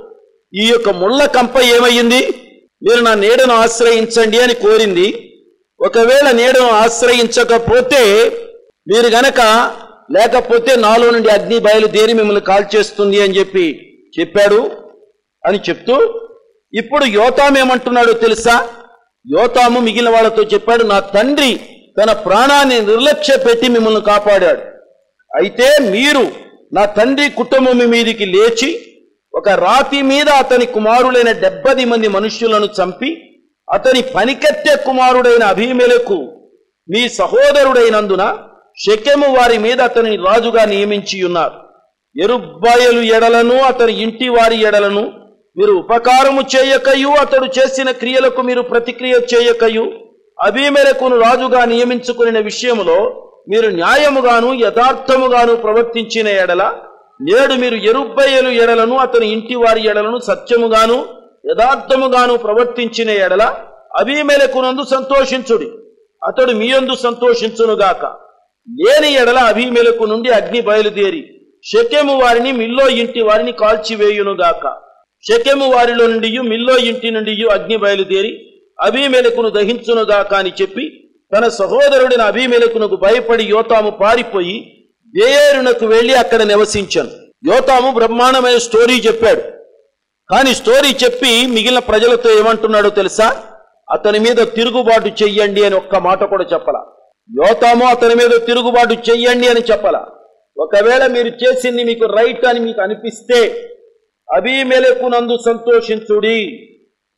ఈ యొక్క ముళ్ళ కంప ఏమయ్యింది మీరు నా నీడను ఆశ్రయించండి అని కోరింది ఒకవేళ నీడను ఆశ్రయించకపోతే మీరు గనక లేకపోతే నాలో నుండి అగ్ని బయలుదేరి మిమ్మల్ని కాల్చేస్తుంది అని చెప్పి చెప్పాడు అని చెప్తూ ఇప్పుడు యోతాము ఏమంటున్నాడో తెలుసా యోతాము మిగిలిన వాళ్ళతో చెప్పాడు నా తండ్రి తన ప్రాణాన్ని నిర్లక్ష్య పెట్టి మిమ్మల్ని కాపాడాడు అయితే మీరు నా తండ్రి కుటుంబం మీదికి లేచి ఒక రాతి మీద అతని కుమారులైన డెబ్బది మంది మనుష్యులను చంపి అతని పనికెత్తే కుమారుడైన అభిమేలకు మీ సహోదరుడైనందున షెకెము వారి మీద అతని రాజుగా నియమించి ఉన్నారు ఎరుబ్బాయలు ఎడలను అతని ఇంటి వారి ఎడలను మీరు ఉపకారము చేయకయు అతడు చేసిన క్రియలకు మీరు ప్రతిక్రియ చేయకయు అభిమేలకును రాజుగా నియమించుకునే విషయములో మీరు న్యాయముగాను యథార్థముగాను ప్రవర్తించిన ఎడల నేడు మీరు ఎరుబ్బయ్యలు ఎడలను అతని ఇంటి వారి ఎడలను సత్యముగాను యథార్థముగాను ప్రవర్తించిన ఎడల అభిమేలకునందు సంతోషించుడి అతడు మీ యందు సంతోషించునుగాక లేని ఎడల అభిమేలకు నుండి అగ్ని బయలుదేరి షెకెము వారిని మిల్లో ఇంటి వారిని కాల్చివేయునుగాక షెకెము వారిలో నుండి మిల్లో ఇంటి నుండి అగ్ని బయలుదేరి అభిమేలకును దహించునుగాక అని చెప్పి తన సహోదరుడిని అభిమేలకునకు భయపడి యోతాము పారిపోయి బేయేరునకు వెళ్లి అక్కడ నివసించాను యోతాము బ్రహ్మాండమైన స్టోరీ చెప్పాడు కానీ స్టోరీ చెప్పి మిగిలిన ప్రజలతో ఏమంటున్నాడో తెలుసా అతని మీద తిరుగుబాటు చెయ్యండి అని ఒక్క మాట కూడా చెప్పలా యోతాము అతని మీద తిరుగుబాటు చెయ్యండి అని చెప్పలా ఒకవేళ మీరు చేసింది మీకు రైట్ అని మీకు అనిపిస్తే అభిమెలకునందు సంతోషించుడి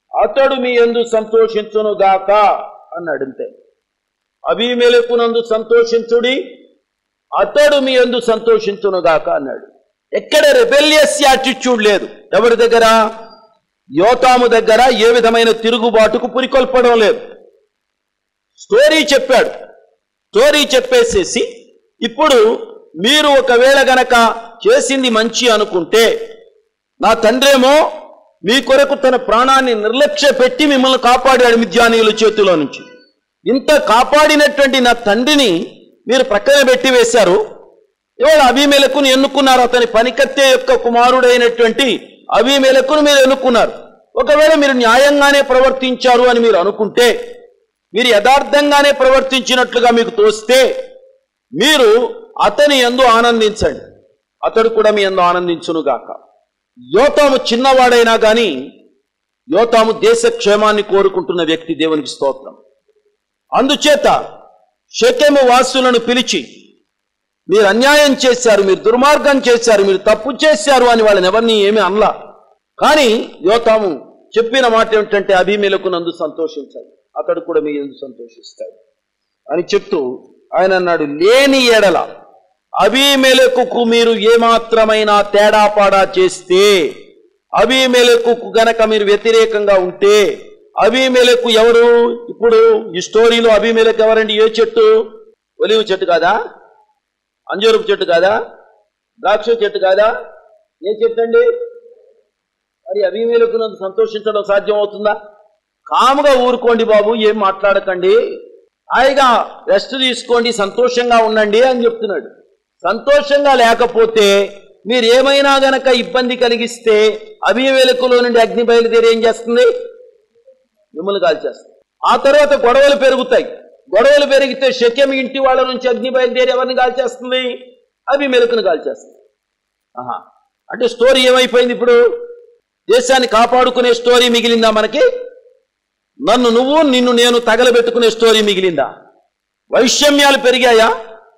అతడు మీ ఎందు సంతోషించును గాక అన్నాడు అంతే అభిమేలకునందు సంతోషించుడి అతడు మీ ఎందు సంతోషించును గాక అన్నాడు ఎక్కడ రెబెలియస్ యాటిట్యూడ్ లేదు ఎవరి దగ్గర యోతాము దగ్గర ఏ విధమైన తిరుగుబాటుకు పురికొల్పడం లేదు స్టోరీ చెప్పాడు స్టోరీ చెప్పేసేసి ఇప్పుడు మీరు ఒకవేళ గనక చేసింది మంచి అనుకుంటే నా తండ్రేమో మీ కొరకు తన ప్రాణాన్ని నిర్లక్ష్య పెట్టి మిమ్మల్ని కాపాడాడు మిథ్యానీయుల చేతిలో నుంచి ఇంత కాపాడినటువంటి నా తండ్రిని మీరు ప్రక్కన పెట్టి వేశారు ఇవాళ అభిమేలకును ఎన్నుకున్నారు అతని పనికత్తె యొక్క కుమారుడైనటువంటి అభిమేలకును మీరు ఎన్నుకున్నారు ఒకవేళ మీరు న్యాయంగానే ప్రవర్తించారు అని మీరు అనుకుంటే మీరు యథార్థంగానే ప్రవర్తించినట్లుగా మీకు తోస్తే మీరు అతని ఎందు ఆనందించండి అతడు కూడా మీ ఎందు ఆనందించునుగాక యోతాము చిన్నవాడైనా గాని యోతాము దేశ క్షేమాన్ని కోరుకుంటున్న వ్యక్తి దేవునికి స్తోత్రం అందుచేత షెకెము వాసులను పిలిచి మీరు అన్యాయం చేశారు మీరు దుర్మార్గం చేశారు మీరు తప్పు చేశారు అని వాళ్ళని ఎవరిని ఏమీ అనలా కానీ యోతాము చెప్పిన మాట ఏమిటంటే అభిమేలకు నందు సంతోషించాలి అతడు కూడా మీ ఎందు సంతోషిస్తాడు అని చెప్తూ ఆయన అన్నాడు లేని ఎడల అభిమేలకుకు మీరు ఏమాత్రమైన తేడాపాడా చేస్తే అభిమేలకుకు గనక మీరు వ్యతిరేకంగా ఉంటే అభిమేలకు ఎవరు ఇప్పుడు ఈ స్టోరీలో అభిమేలకు ఎవరండి ఏ చెట్టు ఒలివు చెట్టు కాదా అంజూరపు చెట్టు కాదా ద్రాక్ష చెట్టు కాదా ఏ చెట్టు అండి మరి అభిమేలకు నన్ను సంతోషించడం సాధ్యం అవుతుందా కాముగా ఊరుకోండి బాబు ఏం మాట్లాడకండి హాయిగా రెస్ట్ తీసుకోండి సంతోషంగా ఉండండి అని చెప్తున్నాడు సంతోషంగా లేకపోతే మీరు ఏమైనా గనక ఇబ్బంది కలిగిస్తే అభివేలకులో నుండి అగ్ని బయలుదేరి ఏం చేస్తుంది మిమ్మల్ని కాల్చేస్తుంది ఆ తర్వాత గొడవలు పెరుగుతాయి గొడవలు పెరిగితే శక్యం ఇంటి వాళ్ళ నుంచి అగ్ని బయలుదేరి ఎవరిని కాల్చేస్తుంది అవి మెరుకును కాల్చేస్తుంది ఆహా అంటే స్టోరీ ఏమైపోయింది ఇప్పుడు దేశాన్ని కాపాడుకునే స్టోరీ మిగిలిందా మనకి నన్ను నువ్వు నిన్ను నేను తగలబెట్టుకునే స్టోరీ మిగిలిందా వైషమ్యాలు పెరిగాయా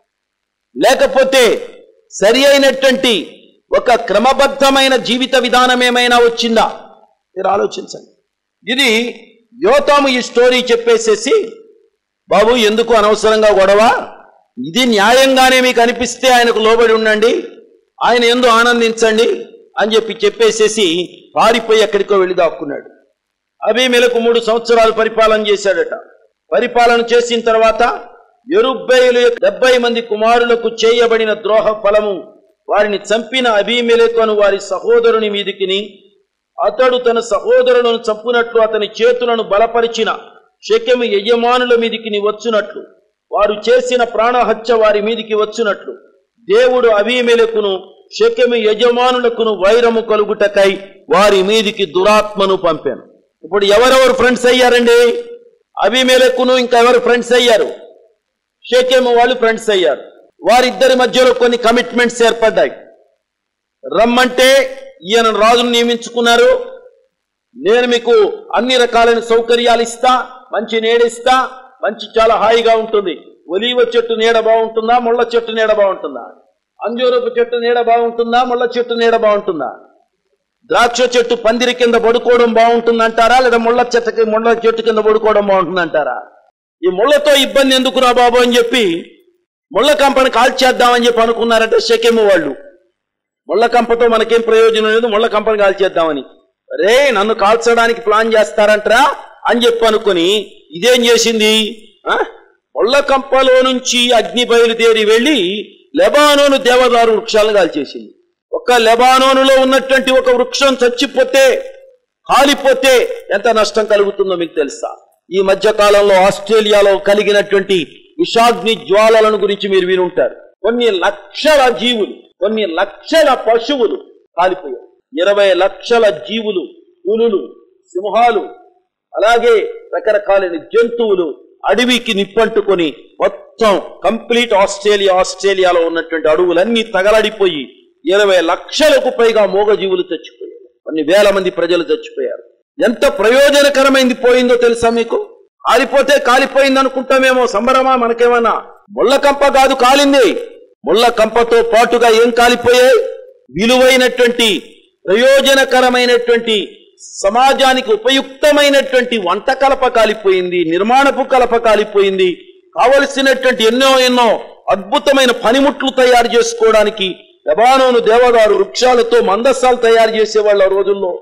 లేకపోతే సరి అయినటువంటి ఒక క్రమబద్ధమైన జీవిత విధానం ఏమైనా వచ్చిందా మీరు ఆలోచించండి ఇది యోతాము ఈ స్టోరీ చెప్పేసేసి బాబు ఎందుకు అనవసరంగా గొడవ ఇది న్యాయంగానే మీకు అనిపిస్తే ఆయనకు లోబడి ఉండండి ఆయన ఎందు ఆనందించండి అని చెప్పి చెప్పేసేసి పారిపోయి ఎక్కడికో వెళ్ళి దాక్కున్నాడు అభిమేలకు మూడు సంవత్సరాలు పరిపాలన చేశాడట పరిపాలన చేసిన తర్వాత ఎరుబ్బేయులు డెబ్బై మంది కుమారులకు చేయబడిన ద్రోహ ఫలము వారిని చంపిన అభిమేలకును వారి సహోదరుని మీదికిని అతడు తన సహోదరులను చంపునట్లు అతని చేతులను బలపరిచిన శక్యము యజమానుల మీదికి వచ్చునట్లు వారు చేసిన ప్రాణహత్య వారి మీదికి వచ్చునట్లు దేవుడు అభిమేలకును శక్యము యజమానులకును వైరము కలుగుటకై వారి మీదికి దురాత్మను పంపాను ఇప్పుడు ఎవరెవరు ఫ్రెండ్స్ అయ్యారండి అభిమేలకును ఇంకా ఎవరు ఫ్రెండ్స్ అయ్యారు షేకేమో వాళ్ళు ఫ్రెండ్స్ అయ్యారు వారిద్దరి మధ్యలో కొన్ని కమిట్మెంట్స్ ఏర్పడ్డాయి రమ్మంటే ఈయన రాజును నియమించుకున్నారు నేను మీకు అన్ని రకాలైన సౌకర్యాలు ఇస్తా మంచి నీడిస్తా మంచి చాలా హాయిగా ఉంటుంది ఒలీవ చెట్టు నీడ బాగుంటుందా ముళ్ళ చెట్టు నీడ బాగుంటుందా అంజూరపు చెట్టు నీడ బాగుంటుందా ముళ్ళ చెట్టు నీడ బాగుంటుందా ద్రాక్ష చెట్టు పందిరి కింద పడుకోవడం బాగుంటుందంటారా లేదా ముళ్ళ చెట్టుకి ముళ్ళ చెట్టు కింద పడుకోవడం బాగుంటుందంటారా ఈ ముళ్ళతో ఇబ్బంది ఎందుకురా బాబు అని చెప్పి ముళ్ళ కంపని కాల్చేద్దామని చెప్పి అనుకున్నారట షకెము వాళ్ళు ముళ్ళ కంపతో మనకేం ప్రయోజనం లేదు ముళ్ళ కంపని కాల్చేద్దామని రే నన్ను కాల్చడానికి ప్లాన్ చేస్తారంటరా అని చెప్పి అనుకుని ఇదేం చేసింది ఆ? ముళ్ళ కంపలో నుంచి అగ్ని బయలుదేరి వెళ్ళి లెబానోను దేవదారు వృక్షాలను కాల్చేసింది ఒక లెబానోనులో ఉన్నటువంటి ఒక వృక్షం చచ్చిపోతే కాలిపోతే ఎంత నష్టం కలుగుతుందో మీకు తెలుసా ఈ మధ్య కాలంలో ఆస్ట్రేలియాలో కలిగినటువంటి విషాగ్ని జ్వాలలను గురించి మీరు వినుంటారు కొన్ని లక్షల జీవులు కొన్ని లక్షల పశువులు కాలిపోయాయి ఇరవై లక్షల జీవులు పులులు సింహాలు అలాగే రకరకాలైన జంతువులు అడవికి నిప్పంటుకొని మొత్తం కంప్లీట్ ఆస్ట్రేలియా ఆస్ట్రేలియాలో ఉన్నటువంటి అడవులన్నీ తగలడిపోయి ఇరవై లక్షలకు పైగా మూగజీవులు చచ్చిపోయారు కొన్ని వేల మంది ప్రజలు చచ్చిపోయారు ఎంత ప్రయోజనకరమైంది పోయిందో తెలుసా మీకు కాలిపోతే కాలిపోయింది అనుకుంటామేమో సంబరమా మనకేమన్నా ముళ్ళ కంప కాదు కాలింది ముళ్ళ కంపతో పాటుగా ఏం కాలిపోయాయి విలువైనటువంటి ప్రయోజనకరమైనటువంటి సమాజానికి ఉపయుక్తమైనటువంటి వంట కలప కాలిపోయింది నిర్మాణపు కలప కాలిపోయింది కావలసినటువంటి ఎన్నో ఎన్నో అద్భుతమైన పనిముట్లు తయారు చేసుకోవడానికి లెబానోను దేవదారు వృక్షాలతో మందస్సాలు తయారు చేసేవాళ్ళు ఆ రోజుల్లో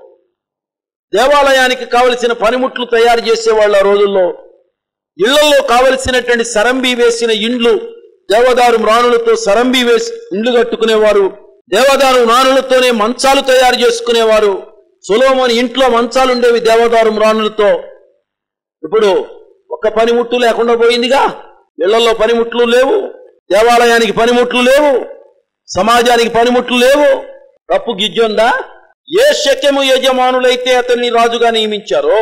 దేవాలయానికి కావలసిన పనిముట్లు తయారు చేసేవాళ్ళు ఆ రోజుల్లో ఇళ్లలో కావలసినటువంటి సరంబి వేసిన ఇండ్లు దేవదారు మ్రాణులతో సరంబి వేసి ఇండ్లు కట్టుకునేవారు దేవదారు మ్రాణులతోనే మంచాలు తయారు చేసుకునేవారు సులోమని ఇంట్లో మంచాలు ఉండేవి దేవదారు మ్రాణులతో ఇప్పుడు ఒక్క పనిముట్టు లేకుండా పోయిందిగా ఇళ్లలో పనిముట్లు లేవు దేవాలయానికి పనిముట్లు లేవు సమాజానికి పనిముట్లు లేవు తప్పు గిజ్జుందా ఏ శక్యము యజమానులైతే అతన్ని రాజుగా నియమించారో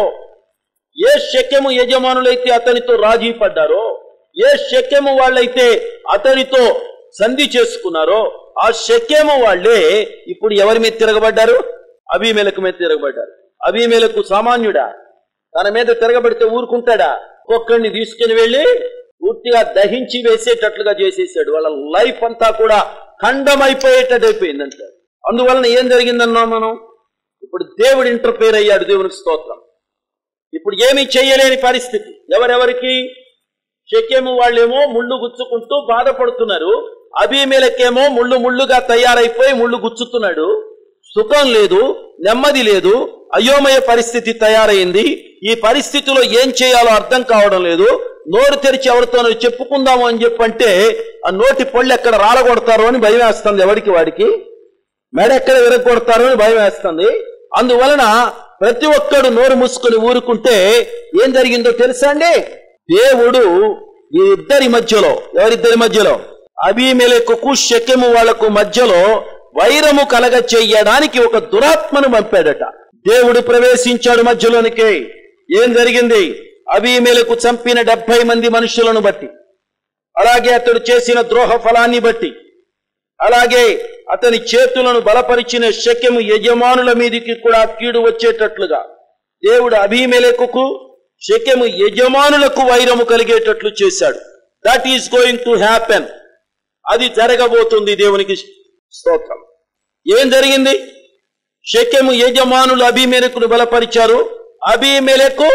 ఏ శక్యము యజమానులైతే అతనితో రాజీ పడ్డారో ఏ శక్యము వాళ్ళైతే అతనితో సంధి చేసుకున్నారో ఆ శక్యము వాళ్ళే ఇప్పుడు ఎవరి మీద తిరగబడ్డారు అభిమేలకు మీద తిరగబడ్డారు అభిమేలకు సామాన్యుడా తన మీద తిరగబడితే ఊరుకుంటాడా ఒక్కడిని తీసుకుని వెళ్ళి పూర్తిగా దహించి వేసేటట్లుగా చేసేసాడు వాళ్ళ లైఫ్ అంతా కూడా ఖండమైపోయేటట్టు అయిపోయిందంట అందువలన ఏం జరిగిందన్నాం మనం ఇప్పుడు దేవుడు ఇంటర్ఫేర్ అయ్యాడు దేవునికి స్తోత్రం ఇప్పుడు ఏమీ చేయలేని పరిస్థితి ఎవరెవరికి షెకెము వాళ్ళేమో ముళ్ళు గుచ్చుకుంటూ బాధపడుతున్నారు అభిమేలకేమో ముళ్ళు ముళ్ళుగా తయారైపోయి ముళ్ళు గుచ్చుతున్నాడు సుఖం లేదు నెమ్మది లేదు అయోమయ పరిస్థితి తయారైంది ఈ పరిస్థితిలో ఏం చేయాలో అర్థం కావడం లేదు నోరు తెరిచి ఎవరితోనో చెప్పుకుందాము అని చెప్పంటే ఆ నోటి పళ్ళు ఎక్కడ రాలగొడతారో అని భయం వేస్తుంది ఎవరికి వాడికి మెడ ఎక్కడ విరగొడతారో అని భయం వేస్తుంది అందువలన ప్రతి ఒక్కడు నోరు మూసుకుని ఊరుకుంటే ఏం జరిగిందో తెలుసా అండి దేవుడు ఈ ఇద్దరి మధ్యలో ఎవరిద్దరి మధ్యలో అభిమేలకు శక్యము వాళ్లకు మధ్యలో వైరము కలగ చెయ్యడానికి ఒక దురాత్మను పంపాడట దేవుడు ప్రవేశించాడు మధ్యలోనికి ఏం జరిగింది అభిమేలకు చంపిన డెబ్బై మంది మనుషులను బట్టి అలాగే అతడు చేసిన ద్రోహ ఫలాన్ని బట్టి అలాగే అతని చేతులను బలపరిచిన శక్యము యజమానుల మీదికి కూడా కీడు వచ్చేటట్లుగా దేవుడు అభిమేలకుకు శక్యము యజమానులకు వైరము కలిగేటట్లు చేశాడు that is going to happen అది జరగబోతుంది దేవునికి స్తోత్రం ఏం జరిగింది శక్యము యజమానులు అభిమేలకును బలపరిచారు అభిమేలకు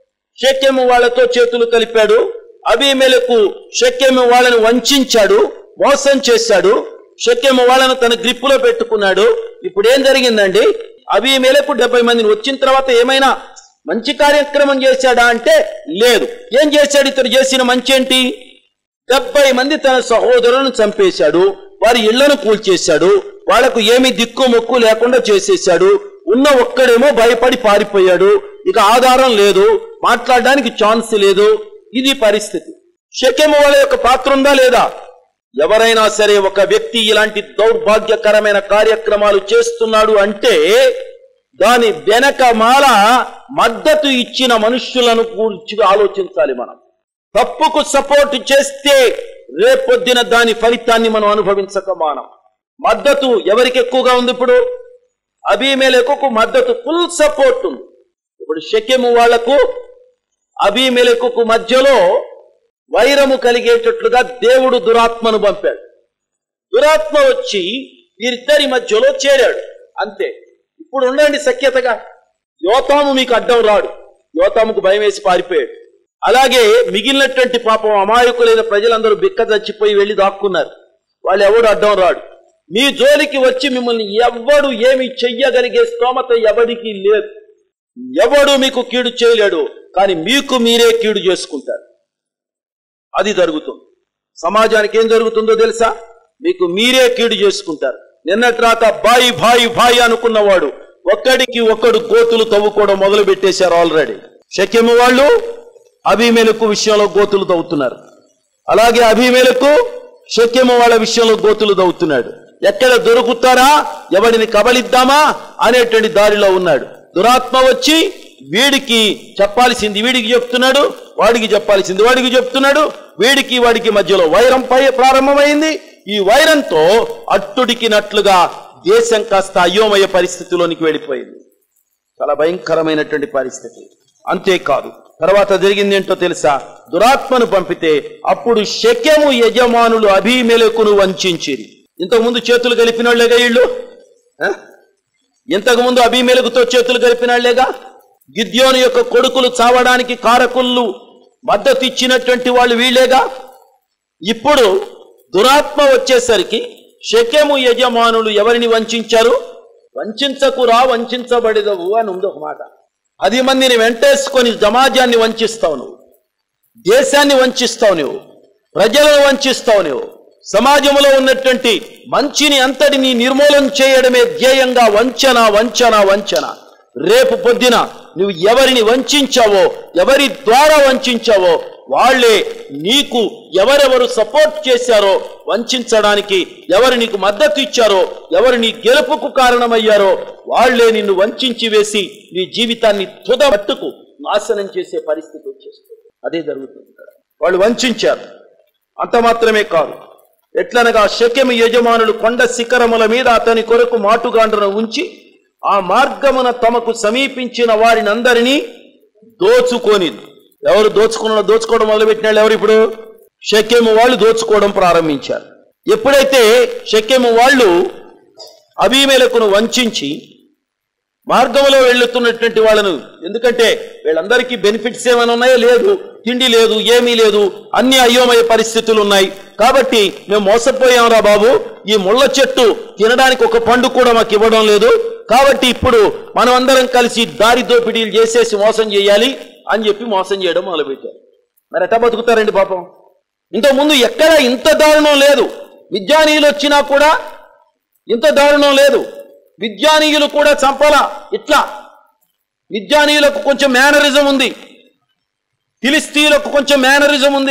శక్యము వాళ్ళతో చేతులు కలిపాడు అభిమేలకు శక్యము వాళ్ళను వంచాడు మోసం చేశాడు శక్యము వాళ్ళను తన గ్రిప్పులో పెట్టుకున్నాడు ఇప్పుడు ఏం జరిగిందండి అభిమేలకు డెబ్బై మందిని వచ్చిన తర్వాత ఏమైనా మంచి కార్యక్రమం చేశాడా అంటే లేదు ఏం చేశాడు ఇతడు చేసిన మంచి ఏంటి డెబ్బై మంది తన సహోదరులను చంపేశాడు వారి ఇళ్లను కూల్చేశాడు వాళ్లకు ఏమి దిక్కు మొక్కు లేకుండా చేసేశాడు ఉన్న ఒక్కడేమో భయపడి పారిపోయాడు ఇక ఆధారం లేదు మాట్లాడడానికి ఛాన్స్ లేదు ఇది పరిస్థితి శక్యము వాళ్ళ యొక్క పాత్ర ఉందా లేదా ఎవరైనా సరే ఒక వ్యక్తి ఇలాంటి దౌర్భాగ్యకరమైన కార్యక్రమాలు చేస్తున్నాడు అంటే దాని వెనక మాల మద్దతు ఇచ్చిన మనుష్యులను గురించి ఆలోచించాలి మనం తప్పుకు సపోర్ట్ చేస్తే రేపొద్దున దాని ఫలితాన్ని మనం అనుభవించక మానం మద్దతు ఎవరికి ఎక్కువగా ఉంది ఇప్పుడు అభిమేలకు మద్దతు ఫుల్ సపోర్ట్ ఉంది ఇప్పుడు షకెము వాళ్లకు అభిమేలకు మధ్యలో వైరము కలిగేటట్లుగా దేవుడు దురాత్మను పంపాడు దురాత్మ వచ్చి వీరిద్దరి మధ్యలో చేరాడు అంతే ఇప్పుడు ఉండండి సఖ్యతగా యోతాము మీకు అడ్డం రాడు యోతాముకు భయం వేసి పారిపోయాడు అలాగే మిగిలినటువంటి పాపం అమాయకులైన ప్రజలందరూ బిక్క చచ్చిపోయి వెళ్ళి దాక్కున్నారు వాళ్ళు ఎవడు అడ్డం రాడు మీ జోలికి వచ్చి మిమ్మల్ని ఎవ్వడు ఏమి చెయ్యగలిగే స్తోమత ఎవడికి లేదు ఎవడు మీకు కీడు చేయలేడు కానీ మీకు మీరే కీడు చేసుకుంటారు అది జరుగుతుంది సమాజానికి ఏం జరుగుతుందో తెలుసా మీకు మీరే కీడు చేసుకుంటారు నిన్నటి రాక బాయి బాయి బాయి అనుకున్నవాడు ఒక్కడికి ఒక్కడు గోతులు తవ్వుకోవడం మొదలు పెట్టేశారు ఆల్రెడీ శక్యము వాళ్ళు అభిమేలకు విషయంలో గోతులు తవ్వుతున్నారు అలాగే అభిమేలకు శక్యము వాళ్ళ విషయంలో గోతులు తవ్వుతున్నాడు ఎక్కడ దొరుకుతారా ఎవడిని కబలిద్దామా అనేటువంటి దారిలో ఉన్నాడు దురాత్మ వచ్చి వీడికి చెప్పాల్సింది వీడికి చెప్తున్నాడు వాడికి చెప్పాల్సింది వాడికి చెప్తున్నాడు వీడికి వాడికి మధ్యలో వైరం పై ప్రారంభమైంది ఈ వైరంతో అట్టుడికినట్లుగా దేశం కాస్త అయోమయ పరిస్థితిలోనికి వెళ్ళిపోయింది చాలా భయంకరమైనటువంటి పరిస్థితి అంతేకాదు తర్వాత జరిగింది ఏంటో తెలుసా దురాత్మను పంపితే అప్పుడు శకెము యజమానులు అభిమేలకును వంచిరి ఇంతకుముందు చేతులు కలిపిన వాళ్ళేగా వీళ్ళు ఆ? ఇంతకుముందు అభిమేలకుతో చేతులు కలిపినాళ్లేగా గిద్యోని యొక్క కొడుకులు చావడానికి కారకులు మద్దతు ఇచ్చినటువంటి వాళ్ళు వీళ్ళేగా ఇప్పుడు దురాత్మ వచ్చేసరికి షకెము యజమానులు ఎవరిని వంచారు వంచకురా వంచబడదవు అని ఉంది ఒక మాట పది మందిని వెంటేసుకొని సమాజాన్ని వంచిస్తావు నువ్వు దేశాన్ని వంచిస్తావు నువ్వు ప్రజలను వంచిస్తావు నువ్వు సమాజంలో ఉన్నటువంటి మంచిని అంతటిని నిర్మూలన చేయడమే ధ్యేయంగా వంచన వంచన వంచన రేపు పొద్దున నువ్వు ఎవరిని వంచావో ఎవరి ద్వారా వంచావో వాళ్ళే నీకు ఎవరెవరు సపోర్ట్ చేశారో వంచడానికి ఎవరు నీకు మద్దతు ఇచ్చారో ఎవరు నీ గెలుపుకు కారణమయ్యారో వాళ్ళే నిన్ను వంచి వేసి నీ జీవితాన్ని తుదమట్టుకు నాశనం చేసే పరిస్థితి వచ్చేస్తుంది అదే జరుగుతుంది ఇక్కడ. వాళ్ళు వంచారు అంత మాత్రమే కాదు ఎట్లనగా శక్యము యజమానులు కొండ శిఖరముల మీద అతని కొరకు మాటుగాండ్రను ఉంచి ఆ మార్గమున తమకు సమీపించిన వారిని అందరినీ దోచుకొని ఎవరు దోచుకున్న దోచుకోవడం మొదలుపెట్టిన వాళ్ళు ఎవరు ఇప్పుడు శక్యము వాళ్ళు దోచుకోవడం ప్రారంభించారు ఎప్పుడైతే శక్యము వాళ్ళు అభిమేలకును వంచి మార్గంలో వెళ్తున్నటువంటి వాళ్ళను ఎందుకంటే వీళ్ళందరికీ బెనిఫిట్స్ ఏమైనా ఉన్నాయో లేదు తిండి లేదు ఏమీ లేదు అన్ని అయోమయ పరిస్థితులు ఉన్నాయి కాబట్టి మేము మోసపోయాంరా బాబు ఈ ముళ్ళ చెట్టు తినడానికి ఒక పండు కూడా మాకు ఇవ్వడం లేదు కాబట్టి ఇప్పుడు మనం అందరం కలిసి దారి దోపిడీలు చేసేసి మోసం చేయాలి అని చెప్పి మోసం చేయడం మొదలుపెట్టారు మరి ఎట్లా బతుకుతారండి పాపం ఇంతకుముందు ఎక్కడ ఇంత దారుణం లేదు విద్యానీయులు వచ్చినా కూడా ఇంత దారుణం లేదు విద్యానీయులు కూడా చంపాలా ఇట్లా విద్యానీయులకు కొంచెం మేనరిజం ఉంది ఫిలిస్తీన్లకు కొంచెం మేనరిజం ఉంది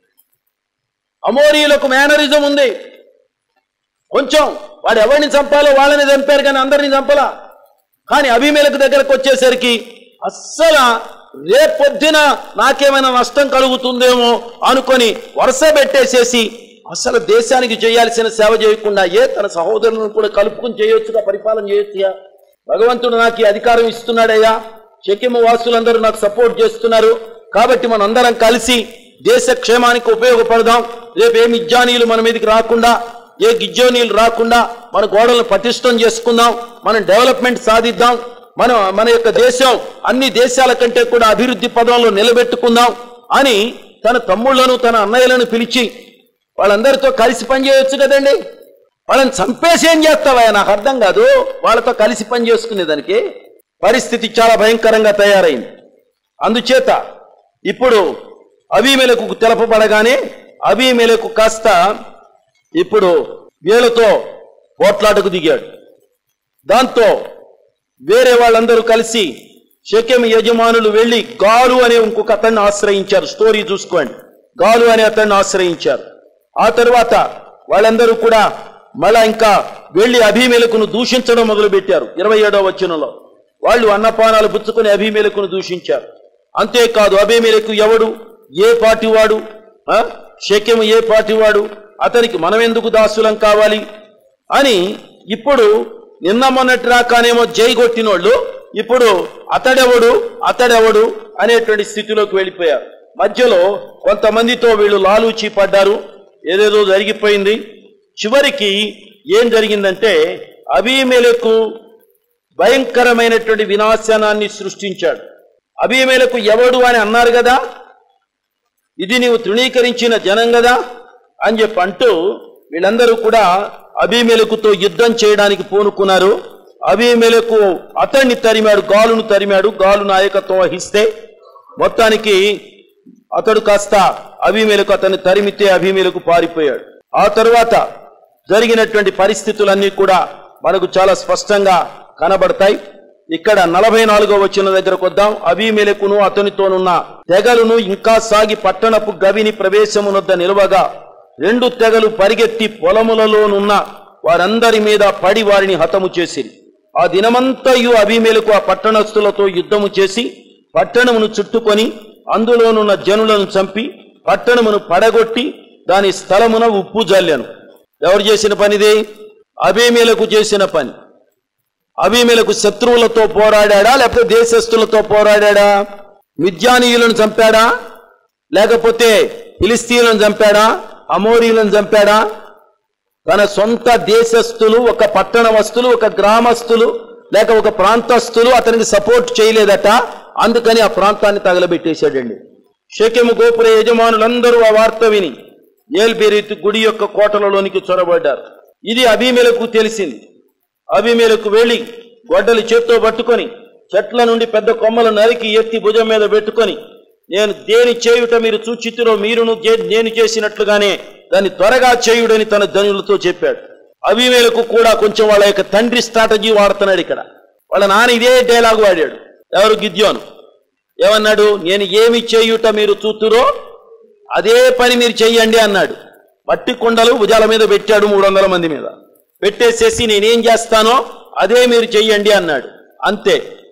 అమోరీలకు మేనరిజం ఉంది కొంచెం వాడు ఎవరిని చంపాలో వాళ్ళని చంపారు కానీ అందరిని చంపలా కానీ అభిమేలకు దగ్గరకు వచ్చేసరికి అస్సలు రేపొద్దున నాకేమైనా నష్టం కలుగుతుందేమో అనుకొని వరుస పెట్టేసేసి అసలు దేశానికి చేయాల్సిన సేవ చేయకుండా ఏ తన సహోదరులను కూడా కలుపుకుని చేయొచ్చుగా పరిపాలన చేయొచ్చుగా భగవంతుడు నాకు ఈ అధికారం ఇస్తున్నాడయ్యా చెక్కిమ వాసులందరూ నాకు సపోర్ట్ చేస్తున్నారు కాబట్టి మనం అందరం కలిసి దేశ క్షేమానికి ఉపయోగపడదాం రేపు ఏ మిజ్జానీయులు మన మీదకి రాకుండా ఏ గిజ్జోనీయులు రాకుండా మన గోడలను పటిష్టం చేసుకుందాం మనం డెవలప్మెంట్ సాధిద్దాం మనం మన యొక్క దేశం అన్ని దేశాల కంటే కూడా అభివృద్ధి పదంలో నిలబెట్టుకుందాం అని తన తమ్ముళ్లను తన అన్నయ్యలను పిలిచి వాళ్ళందరితో కలిసి పనిచేయొచ్చు కదండి వాళ్ళని చంపేసి ఏం చేస్తావా నాకు అర్థం కాదు వాళ్ళతో కలిసి పని చేసుకునేదానికి పరిస్థితి చాలా భయంకరంగా తయారైంది అందుచేత ఇప్పుడు అభిమేలకు తెలపబడగానే అభిమేలకు కాస్త ఇప్పుడు వీళ్ళతో పోట్లాటకు దిగాడు దాంతో వేరే వాళ్ళందరూ కలిసి షకెం యజమానులు వెళ్ళి గాలు అనే ఇంకొక అతన్ని ఆశ్రయించారు స్టోరీ చూసుకోండి గాలు అనే అతన్ని ఆశ్రయించారు ఆ తరువాత వాళ్ళందరూ కూడా మళ్ళా ఇంకా వెళ్ళి అభిమేలకును దూషించడం మొదలుపెట్టారు ఇరవై ఏడవ వచనంలో వాళ్ళు అన్నపానాలు పుచ్చుకొని అభిమేలకును దూషించారు అంతేకాదు అభిమేలకు ఎవడు ఏ పార్టీ వాడు ఆ? షెకెము ఏ పార్టీ వాడు అతనికి మనం ఎందుకు దాసులం కావాలి అని ఇప్పుడు నిన్న మొన్నటి రాకానేమో జై కొట్టినోళ్ళు ఇప్పుడు అతడెవడు అతడెవడు అనేటువంటి స్థితిలోకి వెళ్ళిపోయారు మధ్యలో కొంతమందితో వీళ్ళు లాలూచి పడ్డారు ఏదేదో జరిగిపోయింది చివరికి ఏం జరిగిందంటే అభిమేలకు భయంకరమైనటువంటి వినాశనాన్ని సృష్టించాడు అభిమేలకు ఎవడు అని అన్నారు కదా ఇది నీవు తృణీకరించిన జనం కదా అని చెప్పి అంటూ వీళ్ళందరూ కూడా అభిమేలకుతో యుద్ధం చేయడానికి పూనుకున్నారు అభిమేలకు అతన్ని తరిమాడు గాలును తరిమాడు గాలు నాయకత్వం వహిస్తే మొత్తానికి అతడు కాస్త అభిమేలకు అతన్ని తరిమితే అభిమేలకు పారిపోయాడు ఆ తరువాత జరిగినటువంటి పరిస్థితులన్నీ కూడా మనకు చాలా స్పష్టంగా కనబడతాయి ఇక్కడ నలభై నాలుగో వచ్చిన దగ్గరకు వద్దాం అభిమేలకును అతనితోనున్న తెగలును ఇంకా సాగి పట్టణపు గవిని ప్రవేశమునొద్ద నిలవగా రెండు తెగలు పరిగెత్తి పొలములలోనున్న వారందరి మీద పడి వారిని హతము చేసిరి ఆ దినమంతయు అభిమేలకు ఆ పట్టణస్థులతో యుద్ధము చేసి పట్టణమును చుట్టుకొని అందులోనున్న జనులను చంపి పట్టణమును పడగొట్టి దాని స్థలమున ఉప్పు జల్లాను ఎవరు చేసిన పనిది అభిమేలకు చేసిన పని అభిమేలకు శత్రువులతో పోరాడా లేకపోతే దేశస్థులతో పోరాడా మిద్యానీయులను చంపాడా లేకపోతే ఫిలిస్తీన్లను చంపాడా అమోరీలను చంపాడా తన సొంత దేశస్థులు ఒక పట్టణ వస్తులు ఒక గ్రామస్తులు లేక ఒక ప్రాంతస్తులు అతనికి సపోర్ట్ చేయలేదట అందుకని ఆ ప్రాంతాన్ని తగలబెట్టేశాడండి షకెము గోపుర యజమానులందరూ ఆ వార్త విని ఏల్బెరీతు గుడి యొక్క కోటలలోనికి చొరబడ్డారు ఇది అభిమేలకు తెలిసింది అభిమేలకు వెళ్ళి గొడ్డలి చేత్తో పట్టుకొని చెట్ల నుండి పెద్ద కొమ్మలు నరికి ఎత్తి భుజం మీద పెట్టుకొని నేను దేని చేయుట మీరు చూచితిరో మీరును చే- నేను చేసినట్లుగానే దాన్ని త్వరగా చేయుడని తన ధనులతో చెప్పాడు అభిమేలకు కూడా కొంచెం వాళ్ళ యొక్క తండ్రి స్ట్రాటజీ వాడుతున్నాడు ఇక్కడ వాళ్ళ నాన్న ఇదే డైలాగ్ వాడాడు ఎవరు గిద్యోను ఏమన్నాడు నేను ఏమి చేయుట మీరు చూతురో అదే పని మీరు చెయ్యండి అన్నాడు మట్టి కుండలు భుజాల మీద పెట్టాడు మూడు వందల మంది మీద పెట్టేసేసి నేనేం చేస్తానో అదే మీరు చెయ్యండి అన్నాడు అంతే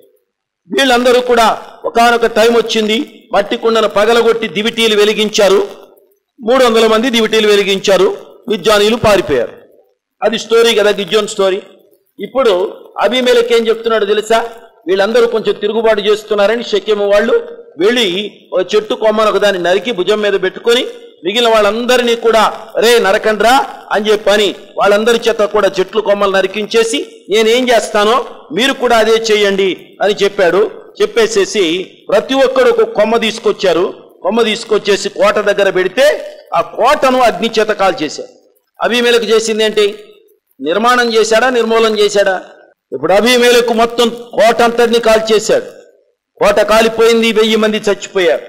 వీళ్ళందరూ కూడా ఒకానొక టైం వచ్చింది మట్టి కుండను పగలగొట్టి దివిటీలు వెలిగించారు మూడు వందల మంది దివిటీలు వెలిగించారు విద్యానీయులు పారిపోయారు అది స్టోరీ కదా గిజ్జోన్ స్టోరీ ఇప్పుడు అభిమేలకి ఏం చెప్తున్నాడు తెలుసా వీళ్ళందరూ కొంచెం తిరుగుబాటు చేస్తున్నారని శక్యము వాళ్ళు వెళ్ళి ఓ చెట్టు కొమ్మను ఒకదాన్ని నరికి భుజం మీద పెట్టుకొని మిగిలిన వాళ్ళందరినీ కూడా రే నరకండ్రా అని చెప్పని వాళ్ళందరి చేత కూడా చెట్లు కొమ్మలు నరికించేసి నేనేం చేస్తానో మీరు కూడా అదే చేయండి అని చెప్పాడు చెప్పేసేసి ప్రతి ఒక్కరు ఒక కొమ్మ తీసుకొచ్చారు కొమ్మ తీసుకొచ్చేసి కోట దగ్గర పెడితే ఆ కోటను అగ్ని చేత కాల్చేశారు అభిమేలకు చేసింది ఏంటి నిర్మాణం చేశాడా నిర్మూలన చేశాడా ఇప్పుడు అభిమేలకు మొత్తం కోట అంతటిని కాల్చేశాడు కోట కాలిపోయింది వెయ్యి మంది చచ్చిపోయారు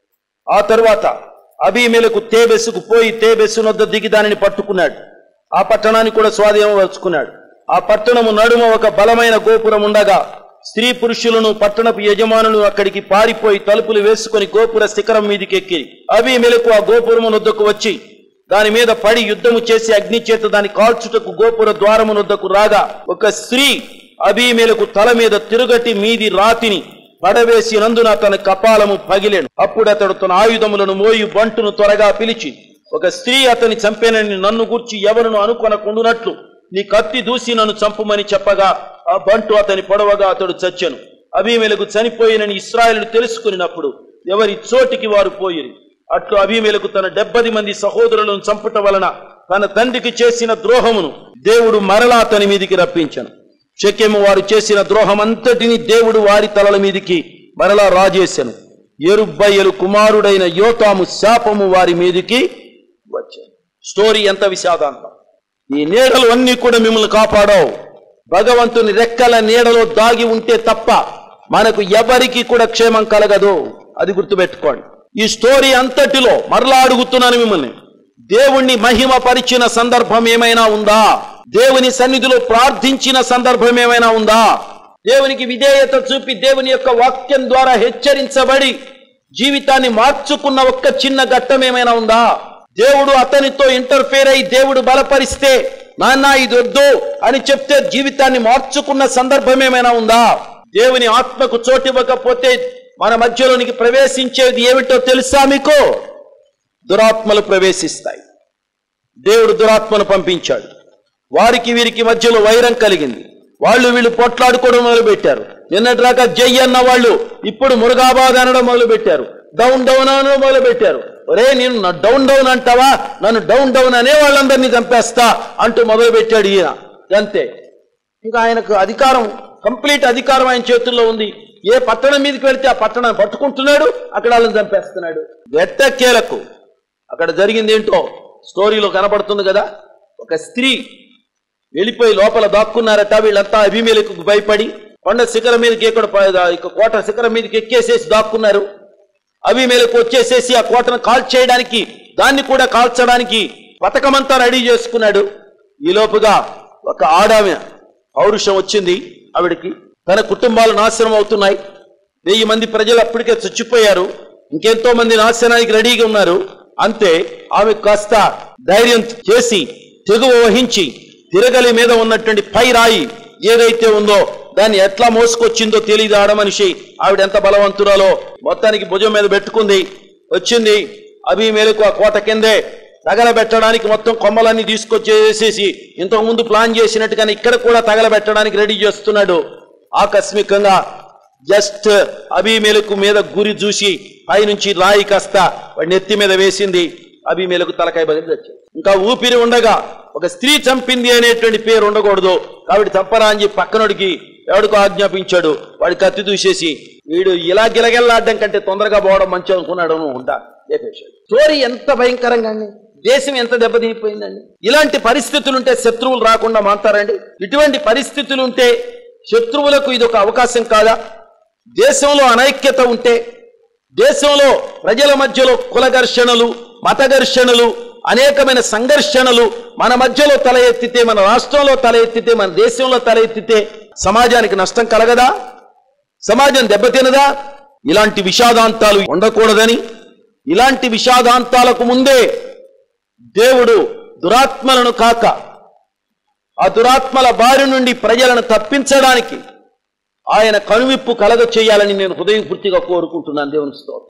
ఆ తరువాత అభిమేలకు తేబెస్సుకు పోయి తేబెస్సు వద్ద దిగి దానిని పట్టుకున్నాడు ఆ పట్టణాన్ని కూడా స్వాధీనం వచ్చుకున్నాడు ఆ పట్టణము నడుమ ఒక బలమైన గోపురం ఉండగా స్త్రీ పురుషులను పట్టణపు యజమానులు అక్కడికి పారిపోయి తలుపులు వేసుకొని గోపుర శిఖరం మీదికి ఎక్కి అభిమేలకు ఆ గోపురము నొద్దకు వచ్చి దాని మీద పడి యుద్ధము చేసి అగ్ని చేత దాని కాల్చుటకు గోపుర ద్వారము నొద్దకు రాగా ఒక స్త్రీ అభిమేలకు తల మీద తిరుగటి మీది రాతిని పడవేసినందున తన కపాలము పగిలెను అప్పుడు అతడు తన ఆయుధములను మోయి బంటును త్వరగా పిలిచి ఒక స్త్రీ అతని చంపేనని నన్ను గూర్చి ఎవరును అనుకొనకుండునట్లు నీ కత్తి దూసి నన్ను చంపుమని చెప్పగా ఆ బంటు అతని పొడవగా అతడు చచ్చెను అభిమేలకు చనిపోయినని ఇస్రాయేలు తెలుసుకునినప్పుడు ఎవరి చోటికి వారు పోయిరి అట్లు అభిమేలకు తన డెబ్బది మంది సహోదరులను చంపుట వలన తన తండ్రికి చేసిన ద్రోహమును దేవుడు మరలా అతని మీదికి రప్పించను శక్యము వారు చేసిన ద్రోహమంతటిని దేవుడు వారి తలల మీదికి మరలా రాజేశను ఎరుబ్బయ్యలు కుమారుడైన యోతాము శాపము వారి మీదికి వచ్చాను స్టోరీ ఎంత విషాదాంతం ఈ నీడలు అన్నీ కూడా మిమ్మల్ని కాపాడవు భగవంతుని రెక్కల నీడలో దాగి ఉంటే తప్ప మనకు ఎవరికి కూడా క్షేమం కలగదు అది గుర్తుపెట్టుకోండి ఈ స్టోరీ అంతటిలో మరలా అడుగుతున్నాను మిమ్మల్ని దేవుణ్ణి మహిమ పరిచిన సందర్భం ఏమైనా ఉందా దేవుని సన్నిధిలో ప్రార్థించిన సందర్భం ఏమైనా ఉందా దేవునికి విధేయత చూపి దేవుని యొక్క వాక్యం ద్వారా హెచ్చరించబడి జీవితాన్ని మార్చుకున్న ఒక్క చిన్న ఘట్టం ఏమైనా ఉందా దేవుడు అతనితో ఇంటర్ఫేర్ అయి దేవుడు బలపరిస్తే నాన్న ఇది వద్దు అని చెప్తే జీవితాన్ని మార్చుకున్న సందర్భం ఏమైనా ఉందా దేవుని ఆత్మకు చోటివ్వకపోతే మన మధ్యలోనికి ప్రవేశించేది ఏమిటో తెలుసా మీకు దురాత్మలు ప్రవేశిస్తాయి దేవుడు దురాత్మను పంపించాడు వారికి వీరికి మధ్యలో వైరం కలిగింది వాళ్ళు వీళ్ళు పొట్లాడుకోవడం మొదలుపెట్టారు నిన్నటిదాకా జై అన్న వాళ్ళు ఇప్పుడు మురుగాబాద్ అనడం మొదలుపెట్టారు డౌన్ డౌన్ అనడం మొదలుపెట్టారు ఒరే నేను నా డౌన్ డౌన్ అంటావా నన్ను డౌన్ డౌన్ అనే వాళ్ళందరినీ చంపేస్తా అంటూ మొదలుపెట్టాడు ఈయన అంతే ఇంకా ఆయనకు అధికారం కంప్లీట్ అధికారం ఆయన చేతుల్లో ఉంది ఏ పట్టణం మీదకి వెళ్తే ఆ పట్టణాన్ని పట్టుకుంటున్నాడు అక్కడ వాళ్ళని చంపేస్తున్నాడు వెట్టకేలకు అక్కడ జరిగింది ఏంటో స్టోరీలో కనబడుతుంది కదా ఒక స్త్రీ వెళ్ళిపోయి లోపల దాక్కున్నారట వీళ్ళంతా అభిమేలకు భయపడి కొండ శిఖరం మీదకి ఎక్కడ ఇక కోట శిఖరం మీదకి ఎక్కేసేసి దాక్కున్నారు అభిమేలకు వచ్చేసేసి ఆ కోటను కాల్ చేయడానికి దాన్ని కూడా కాల్చడానికి పథకమంతా రెడీ చేసుకున్నాడు ఈ లోపుగా ఒక ఆడామె పౌరుషం వచ్చింది ఆవిడికి తన కుటుంబాలు నాశనం అవుతున్నాయి వెయ్యి మంది ప్రజలు అప్పటికే చచ్చిపోయారు ఇంకెంతో మంది నాశనానికి రెడీగా ఉన్నారు అంతే ఆమె కాస్త ధైర్యం చేసి తెగువ వహించి తిరగలి మీద ఉన్నటువంటి పై రాయి ఏదైతే ఉందో దాన్ని ఎట్లా మోసుకొచ్చిందో తెలియదు ఆడ మనిషి ఆవిడ ఎంత బలవంతురాలో మొత్తానికి భుజం మీద పెట్టుకుంది వచ్చింది అభి మేరకు ఆ కోట కిందే తగలబెట్టడానికి మొత్తం కొమ్మలన్నీ తీసుకొచ్చేసేసి ఇంతకు ముందు ప్లాన్ చేసినట్టుగానే ఇక్కడ కూడా తగలబెట్టడానికి రెడీ చేస్తున్నాడు ఆకస్మికంగా జస్ట్ అభిమేలకు మీద గురి చూసి పైనుంచి రాయి కాస్త వాడి నెత్తి మీద వేసింది అభిమేలకు తలకాయ బదిలి వచ్చాడు ఇంకా ఊపిరి ఉండగా ఒక స్త్రీ చంపింది అనేటువంటి పేరు ఉండకూడదు కాబట్టి చంపరా అని చెప్పి పక్కనోడికి ఎవడికో ఆజ్ఞాపించాడు వాడి కత్తి దూసేసి వీడు ఇలా గిలగిల్లాడడం కంటే తొందరగా పోవడం మంచి అనుకున్నాడు అని ఉంటా లేపేశాడు స్టోరీ ఎంత భయంకరంగా అండి దేశం ఎంత దెబ్బతినిపోయిందండి ఇలాంటి పరిస్థితులుంటే శత్రువులు రాకుండా మాంతారండి ఇటువంటి పరిస్థితులుంటే శత్రువులకు ఇది ఒక అవకాశం కాదా దేశంలో అనైక్యత ఉంటే దేశంలో ప్రజల మధ్యలో కుల ఘర్షణలు మత ఘర్షణలు అనేకమైన సంఘర్షణలు మన మధ్యలో తల ఎత్తితే మన రాష్ట్రంలో తల ఎత్తితే మన దేశంలో తల ఎత్తితే సమాజానికి నష్టం కలగదా సమాజం దెబ్బతినదా ఇలాంటి విషాదాంతాలు ఉండకూడదని ఇలాంటి విషాదాంతాలకు ముందే దేవుడు దురాత్మలను కాక ఆ దురాత్మల బారి నుండి ప్రజలను తప్పించడానికి ఆయన కనువిప్పు కలగ చేయాలని నేను హృదయపూర్తిగా కోరుకుంటున్నాను దేవుని స్తోత్రం